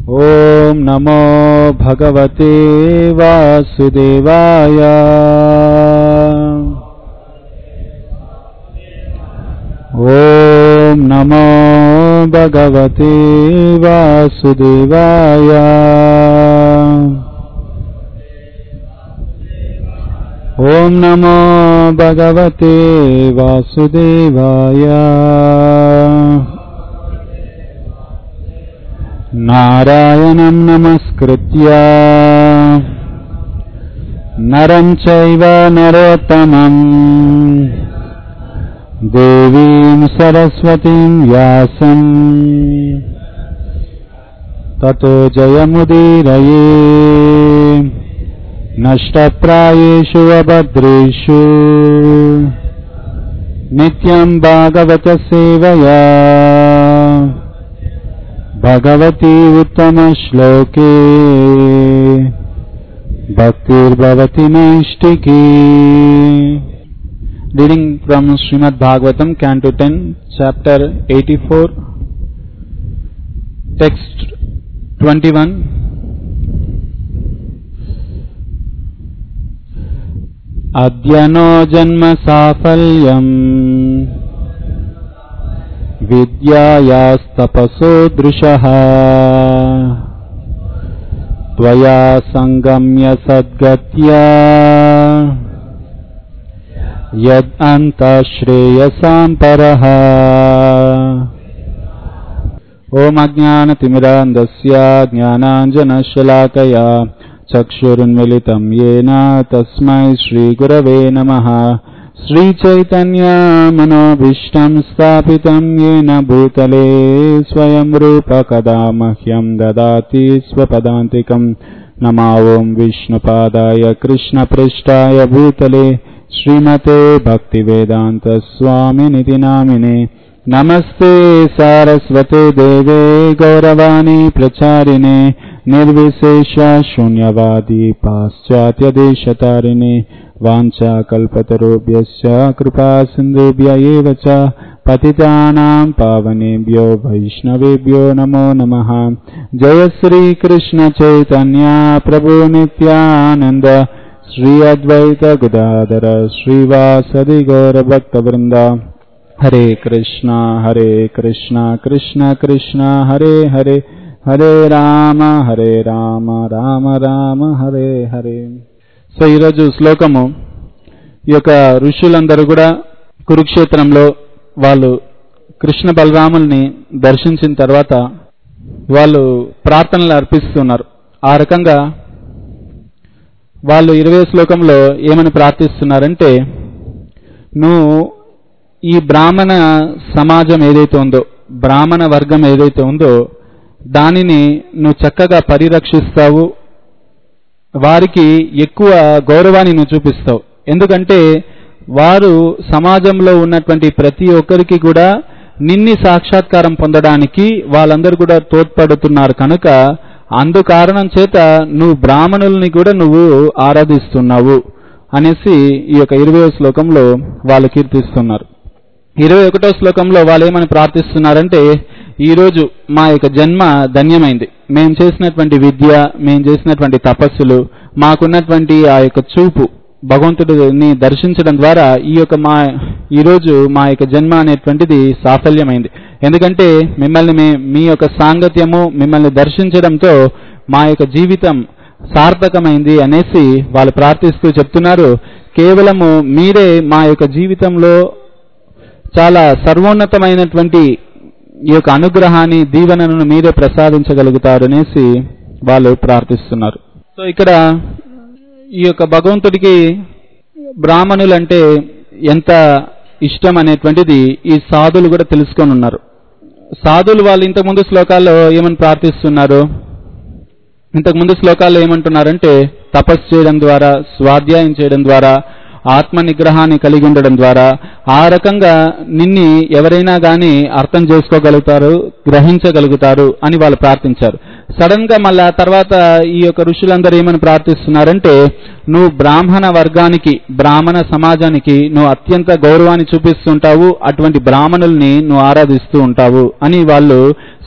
ॐ नमो भगवते वासुदेवाय ॐ नमो भगवते वासुदेवाय ॐ नमो भगवते वासुदेवाय नारायणं नमस्कृत्य नरं चैव नरोत्तमम् देवीं सरस्वतीं व्यासम् ततो जयमुदीरये नष्टप्रायेषु अभद्रेषु नित्यं भागवतसेवया Bhagwati उत्तमश्लोके भक्तिर्भवति नैष्टिकी Reading from Srimad Bhagavatam, Canto 10, Chapter 84, Text 21. अद्य नो जन्म साफल्यम् विद्यायास्तपसो दृशः त्वया सङ्गम्य सद्गत्या यदन्तश्रेयसां परः ओमज्ञानतिमिरान्धस्य ज्ञानाञ्जनशलाकया चक्षुरुन्मिलितं येन तस्मै श्रीगुरवे नमः श्रीचैतन्यमनोभीष्टं स्थापितं येन भूतले स्वयं रूपकदा मह्यं ददाति स्वपदान्तिकं नमा ॐ विष्णुपादाय कृष्णपृष्ठाय भूतले श्रीमते भक्तिवेदान्तस्वामिनिति नामिने नमस्ते सारस्वते देवे गौरवाणी प्रचारिणे निर्विशेष शून्यवादी पाश्चात्यदेशतारिणे वाञ्छाकल्पतरुभ्यश्च कृपा सिन्धुभ्य एव च पतितानां पावनेभ्यो वैष्णवेभ्यो नमो नमः जय श्रीकृष्णचैतन्य प्रभु नित्यानन्द श्री अद्वैत गुदाधर श्रीवासदि गौरभक्तवृन्द हरे कृष्णा हरे कृष्णा कृष्ण कृष्ण हरे हरे హరే రామ హరే రామ రామ రామ హరే హరే సో ఈరోజు శ్లోకము ఈ యొక్క ఋషులందరూ కూడా కురుక్షేత్రంలో వాళ్ళు కృష్ణ బలరాముల్ని దర్శించిన తర్వాత వాళ్ళు ప్రార్థనలు అర్పిస్తున్నారు ఆ రకంగా వాళ్ళు ఇరవై శ్లోకంలో ఏమని ప్రార్థిస్తున్నారంటే నువ్వు ఈ బ్రాహ్మణ సమాజం ఏదైతే ఉందో బ్రాహ్మణ వర్గం ఏదైతే ఉందో దానిని నువ్వు చక్కగా పరిరక్షిస్తావు వారికి ఎక్కువ గౌరవాన్ని నువ్వు చూపిస్తావు ఎందుకంటే వారు సమాజంలో ఉన్నటువంటి ప్రతి ఒక్కరికి కూడా నిన్ని సాక్షాత్కారం పొందడానికి వాళ్ళందరూ కూడా తోడ్పడుతున్నారు కనుక అందు కారణం చేత నువ్వు బ్రాహ్మణుల్ని కూడా నువ్వు ఆరాధిస్తున్నావు అనేసి ఈ యొక్క ఇరవై శ్లోకంలో వాళ్ళు కీర్తిస్తున్నారు ఇరవై ఒకటో శ్లోకంలో వాళ్ళు ఏమని ప్రార్థిస్తున్నారంటే ఈరోజు మా యొక్క జన్మ ధన్యమైంది మేము చేసినటువంటి విద్య మేము చేసినటువంటి తపస్సులు మాకున్నటువంటి ఆ యొక్క చూపు భగవంతుడిని దర్శించడం ద్వారా ఈ యొక్క మా ఈరోజు మా యొక్క జన్మ అనేటువంటిది సాఫల్యమైంది ఎందుకంటే మిమ్మల్ని మే మీ యొక్క సాంగత్యము మిమ్మల్ని దర్శించడంతో మా యొక్క జీవితం సార్థకమైంది అనేసి వాళ్ళు ప్రార్థిస్తూ చెప్తున్నారు కేవలము మీరే మా యొక్క జీవితంలో చాలా సర్వోన్నతమైనటువంటి ఈ యొక్క అనుగ్రహాన్ని దీవెనను మీరే ప్రసాదించగలుగుతారు అనేసి వాళ్ళు ప్రార్థిస్తున్నారు సో ఇక్కడ ఈ యొక్క భగవంతుడికి బ్రాహ్మణులంటే ఎంత ఇష్టం అనేటువంటిది ఈ సాధులు కూడా తెలుసుకొని ఉన్నారు సాధులు వాళ్ళు ఇంతకుముందు శ్లోకాల్లో ఏమని ప్రార్థిస్తున్నారు ఇంతకుముందు శ్లోకాల్లో ఏమంటున్నారంటే తపస్సు చేయడం ద్వారా స్వాధ్యాయం చేయడం ద్వారా ఆత్మ నిగ్రహాన్ని కలిగి ఉండడం ద్వారా ఆ రకంగా నిన్ని ఎవరైనా గాని అర్థం చేసుకోగలుగుతారు గ్రహించగలుగుతారు అని వాళ్ళు ప్రార్థించారు సడన్ గా మళ్ళా తర్వాత ఈ యొక్క ఋషులందరూ ఏమని ప్రార్థిస్తున్నారంటే నువ్వు బ్రాహ్మణ వర్గానికి బ్రాహ్మణ సమాజానికి నువ్వు అత్యంత గౌరవాన్ని చూపిస్తుంటావు అటువంటి బ్రాహ్మణుల్ని నువ్వు ఆరాధిస్తూ ఉంటావు అని వాళ్ళు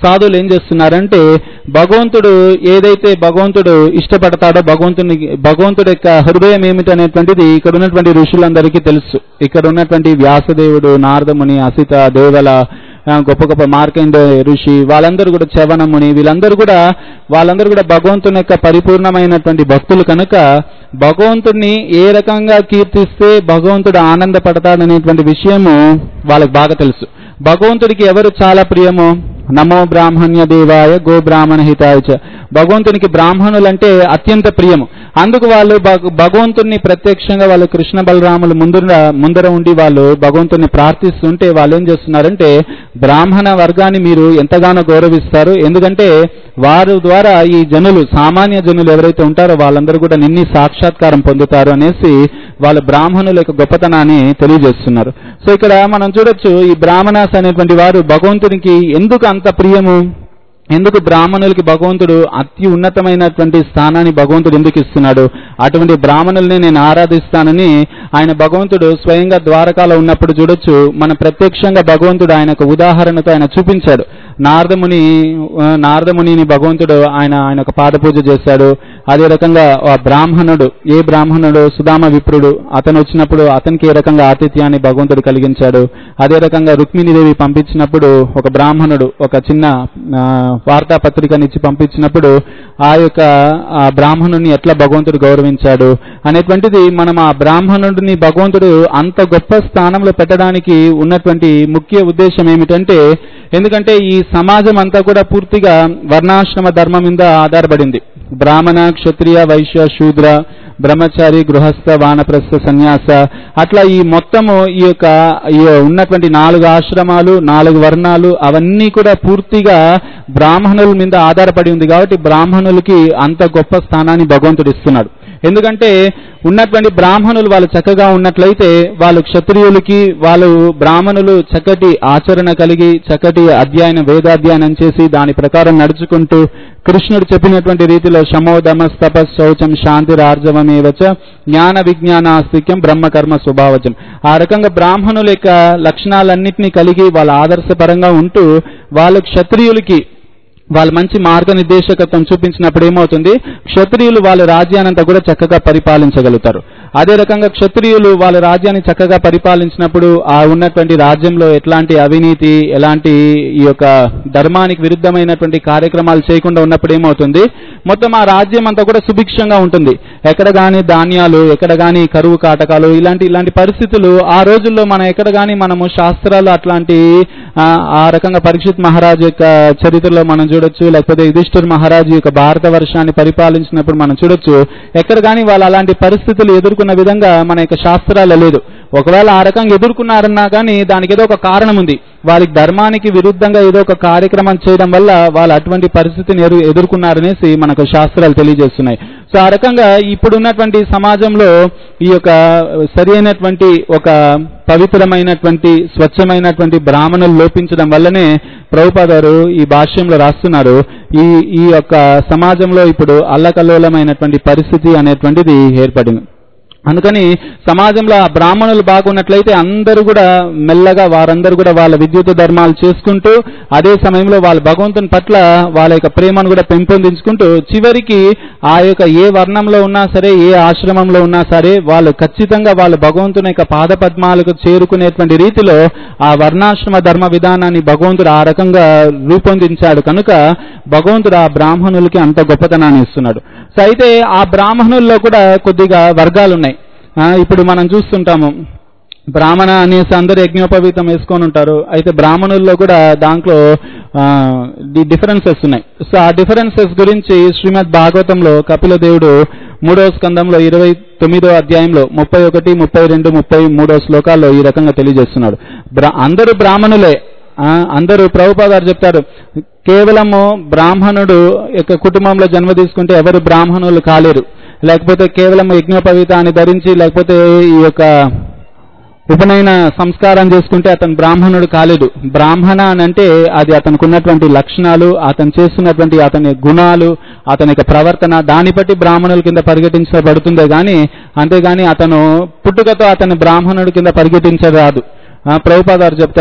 సాధువులు ఏం చేస్తున్నారంటే భగవంతుడు ఏదైతే భగవంతుడు ఇష్టపడతాడో భగవంతుని భగవంతుడి యొక్క హృదయం ఏమిటనేటువంటిది ఇక్కడ ఉన్నటువంటి ఋషులందరికీ తెలుసు ఇక్కడ ఉన్నటువంటి వ్యాసదేవుడు నారదముని అసిత దేవల ఆ, గొప్ప గొప్ప మార్కండ ఋషి వాళ్ళందరూ కూడా చవనముని వీళ్ళందరూ కూడా వాళ్ళందరూ కూడా భగవంతుని యొక్క పరిపూర్ణమైనటువంటి భక్తులు కనుక భగవంతుడిని ఏ రకంగా కీర్తిస్తే భగవంతుడు ఆనందపడతాడనేటువంటి విషయము వాళ్ళకి బాగా తెలుసు భగవంతుడికి ఎవరు చాలా ప్రియము నమో బ్రాహ్మణ్య దేవాయ గో బ్రాహ్మణ హితాయ చ. భగవంతునికి బ్రాహ్మణులంటే అత్యంత ప్రియము అందుకు వాళ్ళు భగ- భగవంతుని ప్రత్యక్షంగా వాళ్ళు కృష్ణ బలరాములు ముందర ముందర ఉండి వాళ్ళు భగవంతుని ప్రార్థిస్తుంటే వాళ్ళు ఏం చేస్తున్నారంటే బ్రాహ్మణ వర్గాన్ని మీరు ఎంతగానో గౌరవిస్తారు ఎందుకంటే వారు ద్వారా ఈ జనులు సామాన్య జనులు ఎవరైతే ఉంటారో వాళ్ళందరూ కూడా నిన్ని సాక్షాత్కారం పొందుతారు అనేసి వాళ్ళ బ్రాహ్మణుల యొక్క గొప్పతనాన్ని తెలియజేస్తున్నారు సో ఇక్కడ మనం చూడొచ్చు ఈ బ్రాహ్మణాస్ అనేటువంటి వారు భగవంతునికి ఎందుకు అంత ప్రియము ఎందుకు బ్రాహ్మణులకి భగవంతుడు అతి ఉన్నతమైనటువంటి స్థానాన్ని భగవంతుడు ఎందుకు ఇస్తున్నాడు అటువంటి బ్రాహ్మణుల్ని నేను ఆరాధిస్తానని ఆయన భగవంతుడు స్వయంగా ద్వారకాలో ఉన్నప్పుడు చూడొచ్చు మన ప్రత్యక్షంగా భగవంతుడు ఆయన ఒక ఉదాహరణతో ఆయన చూపించాడు నారదముని ఆ, నారదమునిని భగవంతుడు ఆయన ఆయన ఒక పాద పూజ చేశాడు అదే రకంగా ఆ బ్రాహ్మణుడు ఏ బ్రాహ్మణుడు సుధామ విప్రుడు అతను వచ్చినప్పుడు అతనికి ఏ రకంగా ఆతిథ్యాన్ని భగవంతుడు కలిగించాడు అదే రకంగా రుక్మిణీదేవి పంపించినప్పుడు ఒక బ్రాహ్మణుడు ఒక చిన్న ఆ, వార్తాపత్రికనిచ్చి పంపించినప్పుడు ఆ యొక్క ఆ బ్రాహ్మణుని ఎట్లా భగవంతుడు గౌరవించాడు అనేటువంటిది మనం ఆ బ్రాహ్మణుడిని భగవంతుడు అంత గొప్ప స్థానంలో పెట్టడానికి ఉన్నటువంటి ముఖ్య ఉద్దేశం ఏమిటంటే ఎందుకంటే ఈ సమాజం అంతా కూడా పూర్తిగా వర్ణాశ్రమ ధర్మం మీద ఆధారపడింది బ్రాహ్మణ క్షత్రియ వైశ్య శూద్ర బ్రహ్మచారి గృహస్థ వానప్రస్థ సన్యాస అట్లా ఈ మొత్తము ఈ యొక్క ఈ ఉన్నటువంటి నాలుగు ఆశ్రమాలు నాలుగు వర్ణాలు అవన్నీ కూడా పూర్తిగా బ్రాహ్మణుల మీద ఆధారపడి ఉంది కాబట్టి బ్రాహ్మణులకి అంత గొప్ప స్థానాన్ని భగవంతుడు ఇస్తున్నాడు ఎందుకంటే ఉన్నటువంటి బ్రాహ్మణులు వాళ్ళు చక్కగా ఉన్నట్లయితే వాళ్ళు క్షత్రియులకి వాళ్ళు బ్రాహ్మణులు చక్కటి ఆచరణ కలిగి చక్కటి అధ్యయనం వేదాధ్యయనం చేసి దాని ప్రకారం నడుచుకుంటూ కృష్ణుడు చెప్పినటువంటి రీతిలో శమోదమ తపస్ శౌచం శాంతి రార్జవమేవచ జ్ఞాన విజ్ఞానాస్తిక్యం బ్రహ్మకర్మ స్వభావజం ఆ రకంగా బ్రాహ్మణుల యొక్క లక్షణాలన్నింటినీ కలిగి వాళ్ళ ఆదర్శపరంగా ఉంటూ వాళ్ళు క్షత్రియులకి వాళ్ళు మంచి మార్గనిర్దేశకత్వం చూపించినప్పుడు ఏమవుతుంది క్షత్రియులు వాళ్ళ రాజ్యానంతా కూడా చక్కగా పరిపాలించగలుగుతారు అదే రకంగా క్షత్రియులు వాళ్ళ రాజ్యాన్ని చక్కగా పరిపాలించినప్పుడు ఆ ఉన్నటువంటి రాజ్యంలో ఎట్లాంటి అవినీతి ఎలాంటి ఈ యొక్క ధర్మానికి విరుద్ధమైనటువంటి కార్యక్రమాలు చేయకుండా ఉన్నప్పుడు ఏమవుతుంది మొత్తం ఆ రాజ్యం అంతా కూడా సుభిక్షంగా ఉంటుంది ఎక్కడ గాని ధాన్యాలు ఎక్కడ గాని కరువు కాటకాలు ఇలాంటి ఇలాంటి పరిస్థితులు ఆ రోజుల్లో మనం ఎక్కడ గాని మనము శాస్త్రాలు అట్లాంటి ఆ, ఆ రకంగా పరీక్షిత్ మహారాజ్ యొక్క చరిత్రలో మనం చూడొచ్చు లేకపోతే యుధిష్ఠిర్ మహారాజు యొక్క భారత వర్షాన్ని పరిపాలించినప్పుడు మనం చూడొచ్చు ఎక్కడ గాని వాళ్ళు అలాంటి పరిస్థితులు ఎదుర్కొన్న విధంగా మన యొక్క శాస్త్రాలు లేదు ఒకవేళ ఆ రకంగా ఎదుర్కొన్నారన్నా కానీ దానికి ఏదో ఒక కారణం ఉంది వాళ్ళకి ధర్మానికి విరుద్ధంగా ఏదో ఒక కార్యక్రమం చేయడం వల్ల వాళ్ళు అటువంటి పరిస్థితిని ఎదు ఎదుర్కొన్నారనేసి మనకు శాస్త్రాలు తెలియజేస్తున్నాయి సో ఆ రకంగా ఇప్పుడు ఉన్నటువంటి సమాజంలో ఈ యొక్క సరి అయినటువంటి ఒక పవిత్రమైనటువంటి స్వచ్ఛమైనటువంటి బ్రాహ్మణులు లోపించడం వల్లనే ప్రభుపాదారు ఈ భాష్యంలో రాస్తున్నారు ఈ ఈ యొక్క సమాజంలో ఇప్పుడు అల్లకల్లోలమైనటువంటి పరిస్థితి అనేటువంటిది ఏర్పడింది అందుకని సమాజంలో ఆ బ్రాహ్మణులు బాగున్నట్లయితే అందరూ కూడా మెల్లగా వారందరూ కూడా వాళ్ళ విద్యుత్ ధర్మాలు చేసుకుంటూ అదే సమయంలో వాళ్ళ భగవంతుని పట్ల వాళ్ళ యొక్క ప్రేమను కూడా పెంపొందించుకుంటూ చివరికి ఆ యొక్క ఏ వర్ణంలో ఉన్నా సరే ఏ ఆశ్రమంలో ఉన్నా సరే వాళ్ళు ఖచ్చితంగా వాళ్ళ భగవంతుని యొక్క పాద పద్మాలకు చేరుకునేటువంటి రీతిలో ఆ వర్ణాశ్రమ ధర్మ విధానాన్ని భగవంతుడు ఆ రకంగా రూపొందించాడు కనుక భగవంతుడు ఆ బ్రాహ్మణులకి అంత గొప్పతనాన్ని ఇస్తున్నాడు సో అయితే ఆ బ్రాహ్మణుల్లో కూడా కొద్దిగా వర్గాలు ఉన్నాయి ఆ, ఇప్పుడు మనం చూస్తుంటాము బ్రాహ్మణ అనేసి అందరు యజ్ఞోపవీతం వేసుకొని ఉంటారు అయితే బ్రాహ్మణుల్లో కూడా దాంట్లో ది డిఫరెన్సెస్ ఉన్నాయి సో ఆ డిఫరెన్సెస్ గురించి శ్రీమద్ భాగవతంలో కపిల దేవుడు మూడవ స్కందంలో ఇరవై తొమ్మిదో అధ్యాయంలో ముప్పై ఒకటి ముప్పై రెండు ముప్పై మూడో శ్లోకాల్లో ఈ రకంగా తెలియజేస్తున్నాడు బ్రా అందరూ బ్రాహ్మణులే ఆ, అందరూ ప్రభుపా గారు చెప్తారు కేవలము బ్రాహ్మణుడు యొక్క కుటుంబంలో జన్మ తీసుకుంటే ఎవరు బ్రాహ్మణులు కాలేరు లేకపోతే కేవలం యజ్ఞోపవీతాన్ని ధరించి లేకపోతే ఈ యొక్క ఉపనయన సంస్కారం చేసుకుంటే అతను బ్రాహ్మణుడు కాలేడు బ్రాహ్మణ అని అంటే అది అతనికి ఉన్నటువంటి లక్షణాలు అతను చేస్తున్నటువంటి అతని గుణాలు అతని యొక్క ప్రవర్తన దాన్ని బట్టి బ్రాహ్మణుల కింద పరిగెట్టించబడుతుందే గాని అంతేగాని అతను పుట్టుకతో అతని బ్రాహ్మణుడి కింద పరిగెట్టించరాదు ఆ, ప్రభుపాదారు చెప్తారు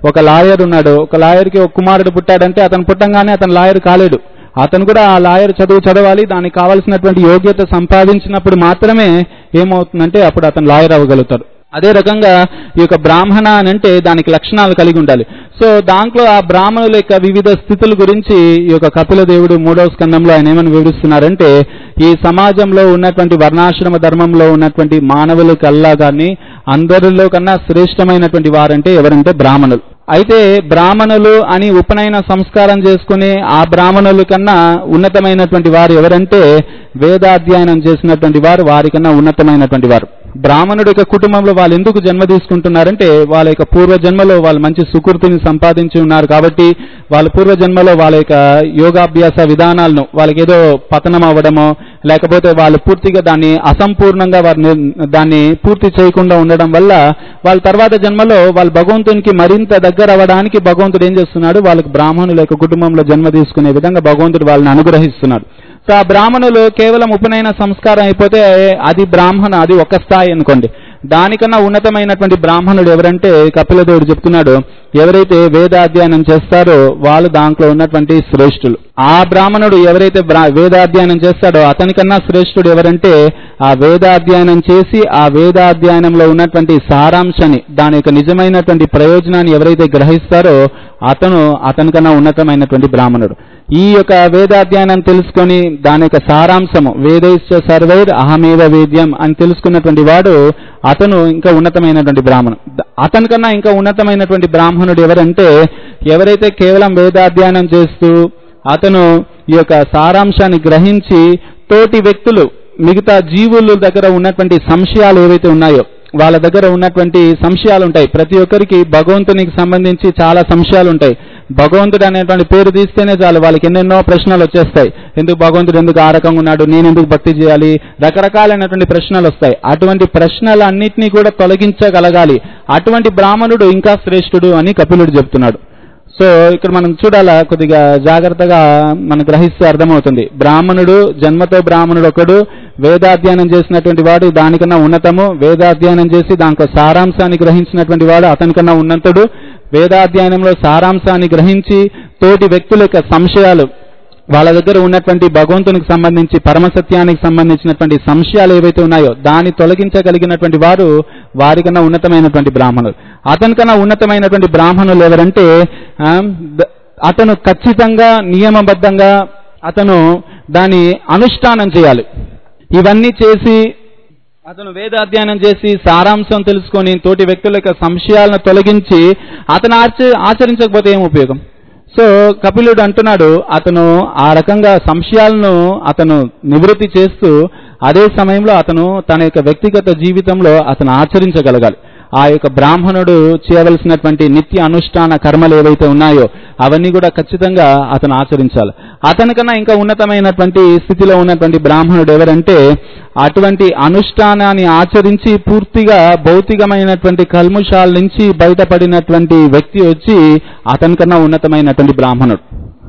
ఒక లాయర్ ఉన్నాడు ఒక లాయర్కి ఒక కుమారుడు పుట్టాడంటే అతను పుట్టంగానే అతను లాయర్ కాలేడు అతను కూడా ఆ లాయర్ చదువు చదవాలి దానికి కావాల్సినటువంటి యోగ్యత సంపాదించినప్పుడు మాత్రమే ఏమవుతుందంటే అప్పుడు అతను లాయర్ అవ్వగలుగుతాడు అదే రకంగా ఈ యొక్క బ్రాహ్మణ అని అంటే దానికి లక్షణాలు కలిగి ఉండాలి సో దాంట్లో ఆ బ్రాహ్మణుల యొక్క వివిధ స్థితుల గురించి ఈ యొక్క కపిల దేవుడు మూడవ స్కందంలో ఆయన ఏమని వివరిస్తున్నారంటే ఈ సమాజంలో ఉన్నటువంటి వర్ణాశ్రమ ధర్మంలో ఉన్నటువంటి మానవుల కల్లా కానీ అందరిలో కన్నా శ్రేష్టమైనటువంటి వారంటే ఎవరంటే బ్రాహ్మణులు అయితే బ్రాహ్మణులు అని ఉపనయన సంస్కారం చేసుకుని ఆ బ్రాహ్మణుల కన్నా ఉన్నతమైనటువంటి వారు ఎవరంటే వేదాధ్యయనం చేసినటువంటి వారు వారికన్నా ఉన్నతమైనటువంటి వారు బ్రాహ్మణుడి యొక్క కుటుంబంలో వాళ్ళు ఎందుకు జన్మ తీసుకుంటున్నారంటే వాళ్ళ యొక్క పూర్వ జన్మలో వాళ్ళు మంచి సుకృతిని సంపాదించి ఉన్నారు కాబట్టి వాళ్ళ పూర్వ జన్మలో వాళ్ళ యొక్క యోగాభ్యాస విధానాలను వాళ్ళకి ఏదో పతనం అవ్వడమో లేకపోతే వాళ్ళు పూర్తిగా దాన్ని అసంపూర్ణంగా వారిని దాన్ని పూర్తి చేయకుండా ఉండడం వల్ల వాళ్ళ తర్వాత జన్మలో వాళ్ళ భగవంతునికి మరింత దగ్గర అవ్వడానికి భగవంతుడు ఏం చేస్తున్నాడు వాళ్ళకి బ్రాహ్మణుల యొక్క కుటుంబంలో జన్మ తీసుకునే విధంగా భగవంతుడు వాళ్ళని అనుగ్రహిస్తున్నాడు సో ఆ బ్రాహ్మణులు కేవలం ఉపనయన సంస్కారం అయిపోతే అది బ్రాహ్మణ అది ఒక స్థాయి అనుకోండి దానికన్నా ఉన్నతమైనటువంటి బ్రాహ్మణుడు ఎవరంటే కపిలదేవుడు చెప్తున్నాడు ఎవరైతే వేదాధ్యయనం చేస్తారో వాళ్ళు దాంట్లో ఉన్నటువంటి శ్రేష్ఠులు ఆ బ్రాహ్మణుడు ఎవరైతే బ్రా- వేదాధ్యయనం చేస్తాడో అతనికన్నా శ్రేష్ఠుడు ఎవరంటే ఆ వేదాధ్యయనం చేసి ఆ వేదాధ్యయనంలో ఉన్నటువంటి సారాంశాన్ని దాని యొక్క నిజమైనటువంటి ప్రయోజనాన్ని ఎవరైతే గ్రహిస్తారో అతను అతనికన్నా ఉన్నతమైనటువంటి బ్రాహ్మణుడు ఈ యొక్క వేదాధ్యయనం తెలుసుకొని దాని యొక్క సారాంశము వేదైశ్చ సర్వైర్ అహమేవ వేద్యం అని తెలుసుకున్నటువంటి వాడు అతను ఇంకా ఉన్నతమైనటువంటి బ్రాహ్మణుడు ద- అతనికన్నా ఇంకా ఉన్నతమైనటువంటి బ్రాహ్మణుడు ఎవరంటే ఎవరైతే కేవలం వేదాధ్యయనం చేస్తూ అతను ఈ యొక్క సారాంశాన్ని గ్రహించి తోటి వ్యక్తులు మిగతా జీవుల దగ్గర ఉన్నటువంటి సంశయాలు ఏవైతే ఉన్నాయో వాళ్ళ దగ్గర ఉన్నటువంటి సంశయాలు ఉంటాయి ప్రతి ఒక్కరికి భగవంతునికి సంబంధించి చాలా సంశయాలు ఉంటాయి భగవంతుడు అనేటువంటి పేరు తీస్తేనే చాలు వాళ్ళకి ఎన్నెన్నో ప్రశ్నలు వచ్చేస్తాయి ఎందుకు భగవంతుడు ఎందుకు ఆ రకంగా ఉన్నాడు నేను ఎందుకు భక్తి చేయాలి రకరకాలైనటువంటి ప్రశ్నలు వస్తాయి అటువంటి ప్రశ్నలన్నింటినీ కూడా తొలగించగలగాలి అటువంటి బ్రాహ్మణుడు ఇంకా శ్రేష్ఠుడు అని కపిలుడు చెప్తున్నాడు సో ఇక్కడ మనం చూడాలా కొద్దిగా జాగ్రత్తగా మనం గ్రహిస్తే అర్థమవుతుంది బ్రాహ్మణుడు జన్మతో బ్రాహ్మణుడు ఒకడు వేదాధ్యయనం చేసినటువంటి వాడు దానికన్నా ఉన్నతము వేదాధ్యయనం చేసి దాంట్లో సారాంశాన్ని గ్రహించినటువంటి వాడు అతనికన్నా ఉన్నతుడు వేదాధ్యయనంలో సారాంశాన్ని గ్రహించి తోటి వ్యక్తుల యొక్క సంశయాలు వాళ్ళ దగ్గర ఉన్నటువంటి భగవంతునికి సంబంధించి పరమసత్యానికి సంబంధించినటువంటి సంశయాలు ఏవైతే ఉన్నాయో దాన్ని తొలగించగలిగినటువంటి వారు వారికన్నా ఉన్నతమైనటువంటి బ్రాహ్మణులు అతనికన్నా ఉన్నతమైనటువంటి బ్రాహ్మణులు ఎవరంటే ఆ, ద- అతను ఖచ్చితంగా నియమబద్ధంగా అతను దాని అనుష్ఠానం చేయాలి ఇవన్నీ చేసి అతను వేదాధ్యయనం చేసి సారాంశం తెలుసుకొని తోటి వ్యక్తుల యొక్క సంశయాలను తొలగించి అతను ఆచ ఆచరించకపోతే ఏం ఉపయోగం సో కపిలుడు అంటున్నాడు అతను ఆ రకంగా సంశయాలను అతను నివృత్తి చేస్తూ అదే సమయంలో అతను తన యొక్క వ్యక్తిగత జీవితంలో అతను ఆచరించగలగాలి ఆ యొక్క బ్రాహ్మణుడు చేయవలసినటువంటి నిత్య అనుష్ఠాన కర్మలు ఏవైతే ఉన్నాయో అవన్నీ కూడా ఖచ్చితంగా అతను ఆచరించాలి అతనికన్నా ఇంకా ఉన్నతమైనటువంటి స్థితిలో ఉన్నటువంటి బ్రాహ్మణుడు ఎవరంటే అటువంటి అనుష్ఠానాన్ని ఆచరించి పూర్తిగా భౌతికమైనటువంటి కల్ముషాల నుంచి బయటపడినటువంటి వ్యక్తి వచ్చి అతనికన్నా ఉన్నతమైనటువంటి బ్రాహ్మణుడు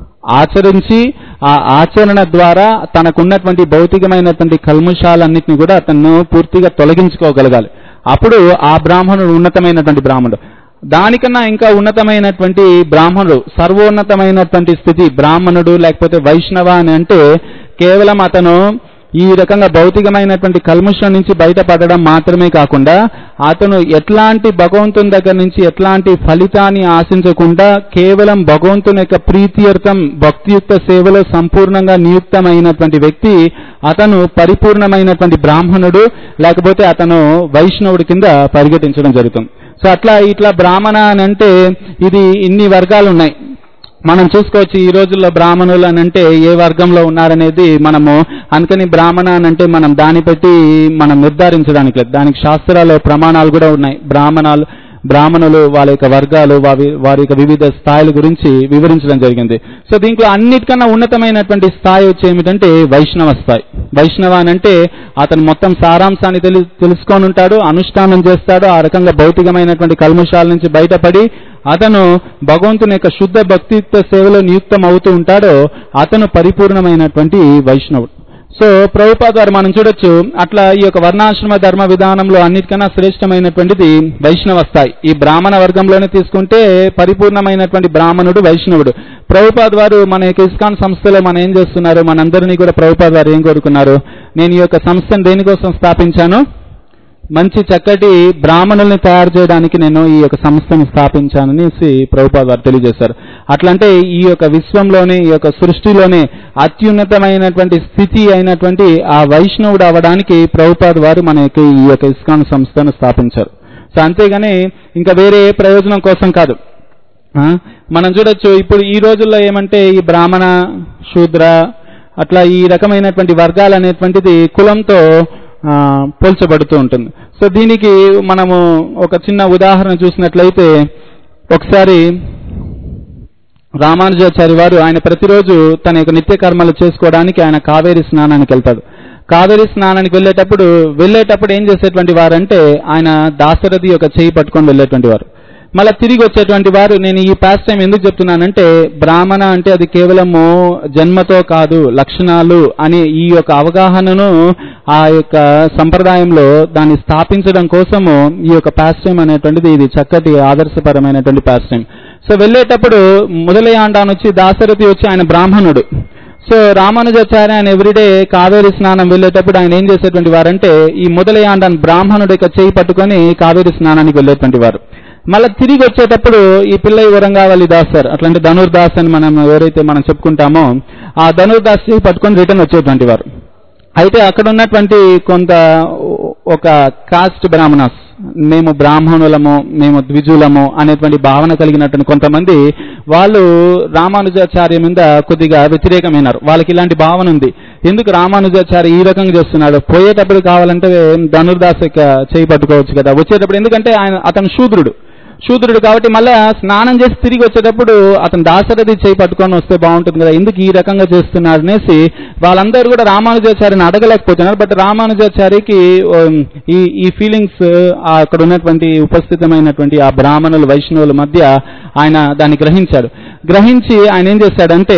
ఆచరించి ఆ ఆచరణ ద్వారా తనకున్నటువంటి భౌతికమైనటువంటి కల్ముషాలన్నింటినీ కూడా అతను పూర్తిగా తొలగించుకోగలగాలి అప్పుడు ఆ బ్రాహ్మణుడు ఉన్నతమైనటువంటి బ్రాహ్మణుడు దానికన్నా ఇంకా ఉన్నతమైనటువంటి బ్రాహ్మణుడు సర్వోన్నతమైనటువంటి స్థితి బ్రాహ్మణుడు లేకపోతే వైష్ణవ అని అంటే కేవలం అతను ఈ రకంగా భౌతికమైనటువంటి కల్ముషం నుంచి బయటపడడం మాత్రమే కాకుండా అతను ఎట్లాంటి భగవంతుని దగ్గర నుంచి ఎట్లాంటి ఫలితాన్ని ఆశించకుండా కేవలం భగవంతుని యొక్క ప్రీత్యర్థం భక్తియుక్త సేవలో సంపూర్ణంగా నియుక్తమైనటువంటి వ్యక్తి అతను పరిపూర్ణమైనటువంటి బ్రాహ్మణుడు లేకపోతే అతను వైష్ణవుడి కింద పరిగెట్టించడం జరుగుతుంది సో అట్లా ఇట్లా బ్రాహ్మణ అని అంటే ఇది ఇన్ని వర్గాలు ఉన్నాయి మనం చూసుకోవచ్చు ఈ రోజుల్లో బ్రాహ్మణులు అని అంటే ఏ వర్గంలో ఉన్నారనేది మనము అందుకని బ్రాహ్మణ అని అంటే మనం దాన్ని బట్టి మనం నిర్ధారించడానికి లేదు దానికి శాస్త్రాల ప్రమాణాలు కూడా ఉన్నాయి బ్రాహ్మణాలు బ్రాహ్మణులు వాళ్ళ యొక్క వర్గాలు వారి వారి యొక్క వివిధ స్థాయిల గురించి వివరించడం జరిగింది సో దీంట్లో అన్నిటికన్నా ఉన్నతమైనటువంటి స్థాయి వచ్చి ఏమిటంటే వైష్ణవ స్థాయి వైష్ణవ అని అంటే అతను మొత్తం సారాంశాన్ని తెలి తెలుసుకొని ఉంటాడు అనుష్ఠానం చేస్తాడు ఆ రకంగా భౌతికమైనటువంటి కల్మషాల నుంచి బయటపడి అతను భగవంతుని యొక్క శుద్ధ భక్తియుక్త సేవలో నియుక్తం అవుతూ ఉంటాడో అతను పరిపూర్ణమైనటువంటి వైష్ణవుడు సో ప్రభుపాద్ వారు మనం చూడొచ్చు అట్లా ఈ యొక్క వర్ణాశ్రమ ధర్మ విధానంలో అన్నిటికన్నా శ్రేష్టమైనటువంటిది వైష్ణవ స్థాయి ఈ బ్రాహ్మణ వర్గంలోనే తీసుకుంటే పరిపూర్ణమైనటువంటి బ్రాహ్మణుడు వైష్ణవుడు ప్రభుపాద్ వారు మన యొక్క ఇస్కాన్ సంస్థలో మనం ఏం చేస్తున్నారు మనందరినీ కూడా ప్రభుపాద్ వారు ఏం కోరుకున్నారు నేను ఈ యొక్క సంస్థను దేనికోసం స్థాపించాను మంచి చక్కటి బ్రాహ్మణుల్ని తయారు చేయడానికి నేను ఈ యొక్క సంస్థను స్థాపించాననేసి ప్రభుపాద్ వారు తెలియజేశారు అట్లంటే ఈ యొక్క విశ్వంలోనే ఈ యొక్క సృష్టిలోనే అత్యున్నతమైనటువంటి స్థితి అయినటువంటి ఆ వైష్ణవుడు అవడానికి ప్రభుపాద్ వారు మనకి ఈ యొక్క ఇస్కాన్ సంస్థను స్థాపించారు సో అంతేగాని ఇంకా వేరే ఏ ప్రయోజనం కోసం కాదు ఆ, మనం చూడొచ్చు ఇప్పుడు ఈ రోజుల్లో ఏమంటే ఈ బ్రాహ్మణ శూద్ర అట్లా ఈ రకమైనటువంటి వర్గాలు అనేటువంటిది కులంతో ఆ, పోల్చబడుతూ ఉంటుంది సో దీనికి మనము ఒక చిన్న ఉదాహరణ చూసినట్లయితే ఒకసారి రామానుజాచారి వారు ఆయన ప్రతిరోజు తన యొక్క నిత్య కర్మలు చేసుకోవడానికి ఆయన కావేరి స్నానానికి వెళ్తాడు కావేరి స్నానానికి వెళ్ళేటప్పుడు వెళ్ళేటప్పుడు ఏం చేసేటువంటి వారంటే ఆయన దాశరథి యొక్క చేయి పట్టుకొని వెళ్ళేటువంటి వారు మళ్ళీ తిరిగి వచ్చేటువంటి వారు నేను ఈ పాస్ట్ టైం ఎందుకు చెప్తున్నానంటే బ్రాహ్మణ అంటే అది కేవలము జన్మతో కాదు లక్షణాలు అనే ఈ యొక్క అవగాహనను ఆ యొక్క సంప్రదాయంలో దాన్ని స్థాపించడం కోసము ఈ యొక్క పాస్ట్ టైం అనేటువంటిది ఇది చక్కటి ఆదర్శపరమైనటువంటి పాస్ట్ టైం సో వెళ్ళేటప్పుడు మొదలయాండాన్ వచ్చి దాశరథి వచ్చి ఆయన బ్రాహ్మణుడు సో రామానుజాచార్య ఆయన ఎవ్రీడే కావేరి స్నానం వెళ్ళేటప్పుడు ఆయన ఏం చేసేటువంటి వారంటే ఈ మొదలయాండాన్ బ్రాహ్మణుడి యొక్క చేయి పట్టుకొని కావేరి స్నానానికి వెళ్ళేటువంటి వారు మళ్ళీ తిరిగి వచ్చేటప్పుడు ఈ పిల్లయ్య వరంగావలి దాస్ సార్ అట్లాంటి ధనుర్దాస్ అని మనం ఎవరైతే మనం చెప్పుకుంటామో ఆ ధనుర్దాస్ చేయి పట్టుకొని రిటర్న్ వచ్చేటువంటి వారు అయితే అక్కడ ఉన్నటువంటి కొంత ఒక కాస్ట్ బ్రాహ్మణాస్ మేము బ్రాహ్మణులము మేము ద్విజులము అనేటువంటి భావన కలిగినటువంటి కొంతమంది వాళ్ళు రామానుజాచార్య మీద కొద్దిగా వ్యతిరేకమైనారు వాళ్ళకి ఇలాంటి భావన ఉంది ఎందుకు రామానుజాచార్య ఈ రకంగా చేస్తున్నాడు పోయేటప్పుడు కావాలంటే ధనుర్దాస్ యొక్క చేయి పట్టుకోవచ్చు కదా వచ్చేటప్పుడు ఎందుకంటే ఆయన అతను శూద్రుడు శూద్రుడు కాబట్టి మళ్ళా స్నానం చేసి తిరిగి వచ్చేటప్పుడు అతను దాశరథి చేయి పట్టుకొని వస్తే బాగుంటుంది కదా ఎందుకు ఈ రకంగా చేస్తున్నారు అనేసి వాళ్ళందరూ కూడా రామానుజాచార్యని అడగలేకపోతున్నారు బట్ రామానుజాచార్యకి ఉమ్, ఈ ఈ ఫీలింగ్స్ అక్కడ ఉన్నటువంటి ఉపస్థితమైనటువంటి ఆ బ్రాహ్మణులు వైష్ణవుల మధ్య ఆయన దాన్ని గ్రహించాడు గ్రహించి ఆయన ఏం చేశాడంటే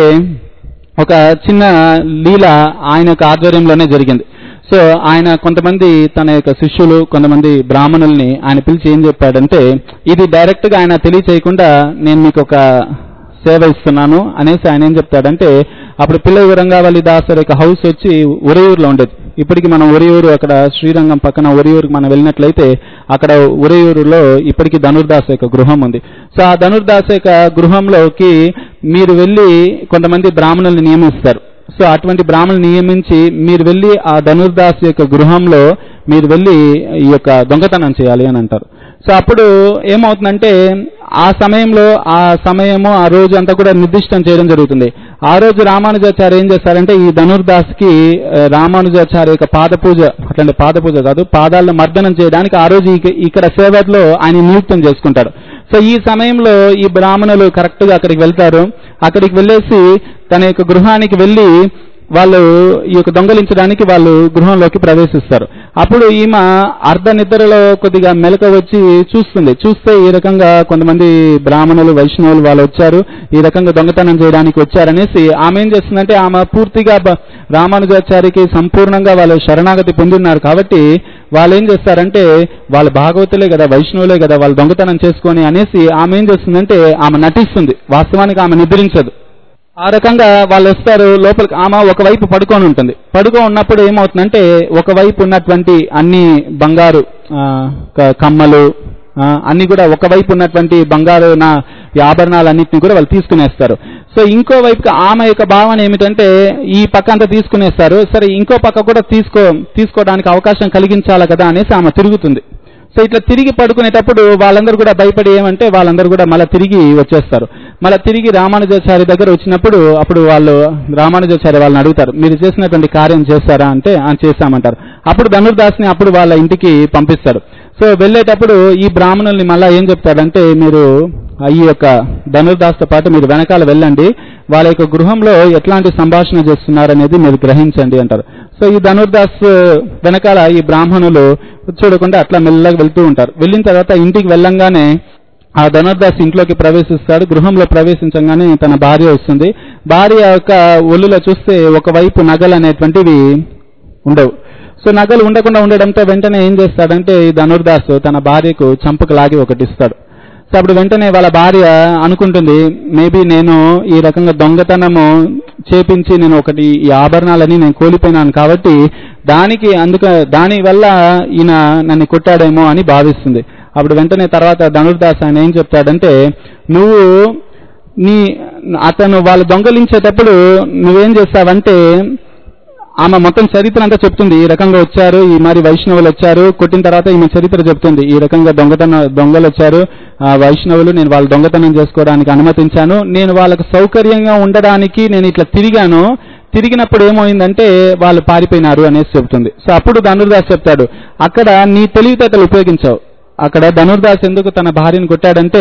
ఒక చిన్న లీల ఆయన యొక్క ఆధ్వర్యంలోనే జరిగింది సో ఆయన కొంతమంది తన యొక్క శిష్యులు కొంతమంది బ్రాహ్మణుల్ని ఆయన పిలిచి ఏం చెప్పాడంటే ఇది డైరెక్ట్ గా ఆయన తెలియచేయకుండా నేను మీకు ఒక సేవ ఇస్తున్నాను అనేసి ఆయన ఏం చెప్తాడంటే అప్పుడు పిల్ల రంగావల్లి దాసర్ యొక్క హౌస్ వచ్చి ఉరయూరులో ఉండేది ఇప్పటికి మనం ఉరయూరు అక్కడ శ్రీరంగం పక్కన ఉరయూరుకి మనం వెళ్ళినట్లయితే అక్కడ ఉరయూరులో ఇప్పటికి ధనుర్దాస్ యొక్క గృహం ఉంది సో ఆ ధనుర్దాస్ యొక్క గృహంలోకి మీరు వెళ్ళి కొంతమంది బ్రాహ్మణుల్ని నియమిస్తారు సో అటువంటి బ్రాహ్మణులు నియమించి మీరు వెళ్ళి ఆ ధనుర్దాస్ యొక్క గృహంలో మీరు వెళ్ళి ఈ యొక్క దొంగతనం చేయాలి అని అంటారు సో అప్పుడు ఏమవుతుందంటే ఆ సమయంలో ఆ సమయము ఆ రోజు అంతా కూడా నిర్దిష్టం చేయడం జరుగుతుంది ఆ రోజు రామానుజాచార్య ఏం చేస్తారంటే ఈ ధనుర్దాస్ కి రామానుజాచార్య యొక్క పాద పూజ అట్లాంటి పాద పూజ కాదు పాదాలను మర్దనం చేయడానికి ఆ రోజు ఇక- ఇక్కడ సేవలో ఆయన నియుక్తం చేసుకుంటాడు సో ఈ సమయంలో ఈ బ్రాహ్మణులు కరెక్ట్ గా అక్కడికి వెళ్తారు అక్కడికి వెళ్ళేసి తన యొక్క గృహానికి వెళ్ళి వాళ్ళు ఈ యొక్క దొంగలించడానికి వాళ్ళు గృహంలోకి ప్రవేశిస్తారు అప్పుడు ఈమె అర్ధ నిద్రలో కొద్దిగా మెలక వచ్చి చూస్తుంది చూస్తే ఈ రకంగా కొంతమంది బ్రాహ్మణులు వైష్ణవులు వాళ్ళు వచ్చారు ఈ రకంగా దొంగతనం చేయడానికి వచ్చారనేసి ఆమె ఏం చేస్తుందంటే ఆమె పూర్తిగా బ- రామానుజాచార్యకి సంపూర్ణంగా వాళ్ళు శరణాగతి పొందున్నారు కాబట్టి వాళ్ళు ఏం చేస్తారంటే వాళ్ళు భాగవతులే కదా వైష్ణవులే కదా వాళ్ళు దొంగతనం చేసుకొని అనేసి ఆమె ఏం చేస్తుందంటే ఆమె నటిస్తుంది వాస్తవానికి ఆమె నిద్రించదు ఆ రకంగా వాళ్ళు వస్తారు లోపలికి ఆమె ఒకవైపు పడుకొని ఉంటుంది పడుకొని ఉన్నప్పుడు ఏమవుతుందంటే ఒకవైపు ఉన్నటువంటి అన్ని బంగారు ఆ, క- కమ్మలు ఆ, అన్ని కూడా ఒకవైపు ఉన్నటువంటి బంగారు నా ఈ ఆభరణాలన్నింటినీ కూడా వాళ్ళు తీసుకునేస్తారు సో ఇంకో వైపుకి ఆమె యొక్క భావన ఏమిటంటే ఈ పక్క అంతా తీసుకునేస్తారు సరే ఇంకో పక్క కూడా తీసుకో తీసుకోవడానికి అవకాశం కలిగించాలి కదా అనేసి ఆమె తిరుగుతుంది సో ఇట్లా తిరిగి పడుకునేటప్పుడు వాళ్ళందరూ కూడా భయపడి ఏమంటే వాళ్ళందరూ కూడా మళ్ళీ తిరిగి వచ్చేస్తారు మళ్ళీ తిరిగి రామానుజాచారి దగ్గర వచ్చినప్పుడు అప్పుడు వాళ్ళు రామానుజాచారి వాళ్ళని అడుగుతారు మీరు చేసినటువంటి కార్యం చేస్తారా అంటే "ఆ, చేశామంటారు అప్పుడు ధనుర్దాస్ని అప్పుడు వాళ్ళ ఇంటికి పంపిస్తాడు సో వెళ్ళేటప్పుడు ఈ బ్రాహ్మణుల్ని మళ్ళీ ఏం చెప్తాడంటే మీరు ఈ యొక్క ధనుర్దాస్తో పాటు మీరు వెనకాల వెళ్ళండి వాళ్ళ యొక్క గృహంలో ఎట్లాంటి సంభాషణ చేస్తున్నారనేది మీరు గ్రహించండి అంటారు సో ఈ ధనుర్దాస్ వెనకాల ఈ బ్రాహ్మణులు చూడకుండా అట్లా మెల్లగా వెళ్తూ ఉంటారు వెళ్ళిన తర్వాత ఇంటికి వెళ్ళంగానే ఆ ధనుర్దాస్ ఇంట్లోకి ప్రవేశిస్తాడు గృహంలో ప్రవేశించగానే తన భార్య వస్తుంది భార్య యొక్క ఒళ్ళులో చూస్తే ఒకవైపు నగలు అనేటువంటివి ఉండవు సో నగలు ఉండకుండా ఉండడంతో వెంటనే ఏం చేస్తాడంటే ఈ ధనుర్దాస్ తన భార్యకు చంపకు లాగి ఒకటి ఇస్తాడు సో అప్పుడు వెంటనే వాళ్ళ భార్య అనుకుంటుంది మేబీ నేను ఈ రకంగా దొంగతనము చేపించి నేను ఒకటి ఈ ఆభరణాలని నేను కోల్పోయినాను కాబట్టి దానికి అందుక దాని వల్ల ఈయన నన్ను కొట్టాడేమో అని భావిస్తుంది అప్పుడు వెంటనే తర్వాత ధనుర్దాస్ ఆయన ఏం చెప్తాడంటే నువ్వు నీ అతను వాళ్ళు దొంగలించేటప్పుడు నువ్వేం చేస్తావంటే ఆమె మొత్తం చరిత్ర అంతా చెప్తుంది ఈ రకంగా వచ్చారు ఈ మరి వైష్ణవులు వచ్చారు కొట్టిన తర్వాత ఈమె చరిత్ర చెప్తుంది ఈ రకంగా దొంగతన దొంగలు వచ్చారు ఆ వైష్ణవులు నేను వాళ్ళు దొంగతనం చేసుకోవడానికి అనుమతించాను నేను వాళ్ళకు సౌకర్యంగా ఉండడానికి నేను ఇట్లా తిరిగాను తిరిగినప్పుడు ఏమైందంటే వాళ్ళు పారిపోయినారు అనేసి చెప్తుంది సో అప్పుడు ధనుర్దాస్ చెప్తాడు అక్కడ నీ తెలివితేటలు ఉపయోగించావు అక్కడ ధనుర్దాస్ ఎందుకు తన భార్యను కొట్టాడంటే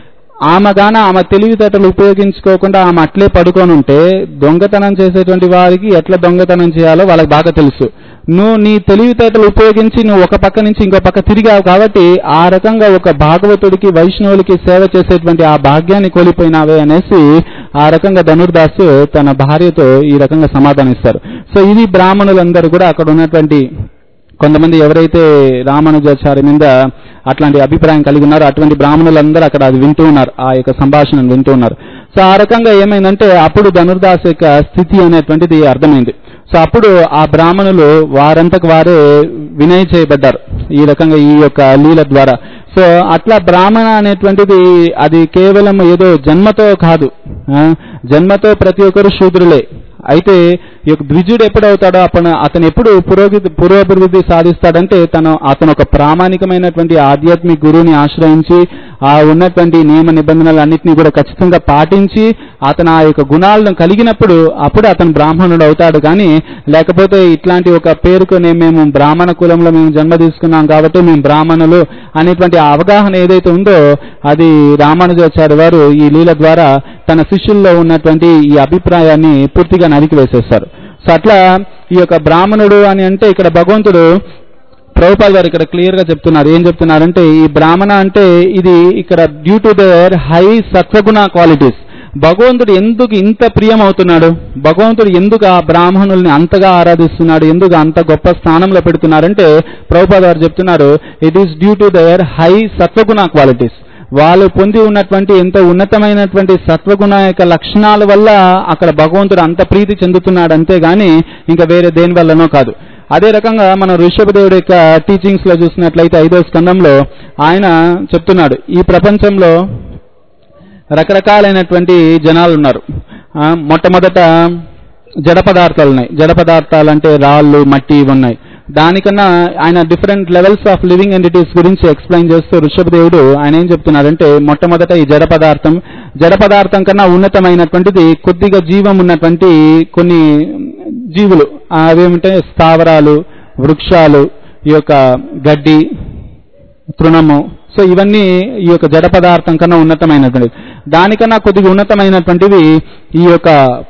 ఆమె గాన ఆమె తెలివితేటలు ఉపయోగించుకోకుండా ఆమె అట్లే పడుకొని ఉంటే దొంగతనం చేసేటువంటి వారికి ఎట్లా దొంగతనం చేయాలో వాళ్ళకి బాగా తెలుసు నువ్వు నీ తెలివితేటలు ఉపయోగించి నువ్వు ఒక పక్క నుంచి ఇంకో పక్క తిరిగావు కాబట్టి ఆ రకంగా ఒక భాగవతుడికి వైష్ణవులకి సేవ చేసేటువంటి ఆ భాగ్యాన్ని కోల్పోయినావే అనేసి ఆ రకంగా ధనుర్దాసు తన భార్యతో ఈ రకంగా సమాధానిస్తారు సో ఇది బ్రాహ్మణులందరూ కూడా అక్కడ ఉన్నటువంటి కొంతమంది ఎవరైతే రామానుజాచార్య మీద అట్లాంటి అభిప్రాయం కలిగి ఉన్నారో అటువంటి బ్రాహ్మణులందరూ అక్కడ అది వింటూ ఉన్నారు ఆ యొక్క సంభాషణను వింటూ ఉన్నారు సో ఆ రకంగా ఏమైందంటే అప్పుడు ధనుర్దాస్ యొక్క స్థితి అనేటువంటిది అర్థమైంది సో అప్పుడు ఆ బ్రాహ్మణులు వారంతకు వారే వినయ చేయబడ్డారు ఈ రకంగా ఈ యొక్క లీల ద్వారా సో అట్లా బ్రాహ్మణ అనేటువంటిది అది కేవలం ఏదో జన్మతో కాదు ఆ, జన్మతో ప్రతి ఒక్కరు శూద్రులే అయితే ఈ యొక్క ద్విజుడు ఎప్పుడు అవుతాడో అప్పుడు అతను ఎప్పుడు పురోగతి పురోభివృద్ధి సాధిస్తాడంటే తను అతను ఒక ప్రామాణికమైనటువంటి ఆధ్యాత్మిక గురువుని ఆశ్రయించి ఆ ఉన్నటువంటి నియమ నిబంధనలు అన్నింటినీ కూడా ఖచ్చితంగా పాటించి అతను ఆ యొక్క గుణాలను కలిగినప్పుడు అప్పుడు అతను బ్రాహ్మణుడు అవుతాడు కానీ లేకపోతే ఇట్లాంటి ఒక పేరుకొని మేము బ్రాహ్మణ కులంలో మేము జన్మ తీసుకున్నాం కాబట్టి మేము బ్రాహ్మణులు అనేటువంటి ఆ అవగాహన ఏదైతే ఉందో అది రామానుజాచార్య వారు ఈ లీల ద్వారా తన శిష్యుల్లో ఉన్నటువంటి ఈ అభిప్రాయాన్ని పూర్తిగా నరికి వేసేస్తారు సో అట్లా ఈ యొక్క బ్రాహ్మణుడు అని అంటే ఇక్కడ భగవంతుడు ప్రభుపాల్ గారు ఇక్కడ క్లియర్ గా చెప్తున్నారు ఏం చెప్తున్నారంటే ఈ బ్రాహ్మణ అంటే ఇది ఇక్కడ due to their high sattvaguna qualities భగవంతుడు ఎందుకు ఇంత ప్రియమవుతున్నాడు భగవంతుడు ఎందుకు ఆ బ్రాహ్మణుల్ని అంతగా ఆరాధిస్తున్నాడు ఎందుకు అంత గొప్ప స్థానంలో పెడుతున్నారంటే ప్రభుపాద్ గారు చెప్తున్నారు it is due to their high sattvaguna qualities వాళ్ళు పొంది ఉన్నటువంటి ఎంతో ఉన్నతమైనటువంటి సత్వగుణ యొక్క లక్షణాల వల్ల అక్కడ భగవంతుడు అంత ప్రీతి చెందుతున్నాడు అంతేగాని ఇంకా వేరే దేని వల్లనో కాదు అదే రకంగా మనం ఋషభదేవుడి యొక్క టీచింగ్స్ లో చూసినట్లయితే ఐదో స్కందంలో ఆయన చెప్తున్నాడు ఈ ప్రపంచంలో రకరకాలైనటువంటి జనాలు ఉన్నారు ఆ, మొట్టమొదట జడ పదార్థాలు ఉన్నాయి జడ పదార్థాలు అంటే రాళ్ళు మట్టి ఇవి ఉన్నాయి దానికన్నా ఆయన different levels of living entities గురించి ఎక్స్ప్లెయిన్ చేస్తూ ఋషభదేవుడు ఆయన ఏం చెప్తున్నారంటే మొట్టమొదట ఈ జడ పదార్థం జడ పదార్థం కన్నా ఉన్నతమైనటువంటిది కొద్దిగా జీవం ఉన్నటువంటి కొన్ని జీవులు అవేమిటంటే స్థావరాలు వృక్షాలు ఈ యొక్క గడ్డి తృణము సో ఇవన్నీ ఈ యొక్క జడ పదార్థం కన్నా ఉన్నతమైనటువంటివి దానికన్నా కొద్దిగా ఉన్నతమైనటువంటివి ఈ యొక్క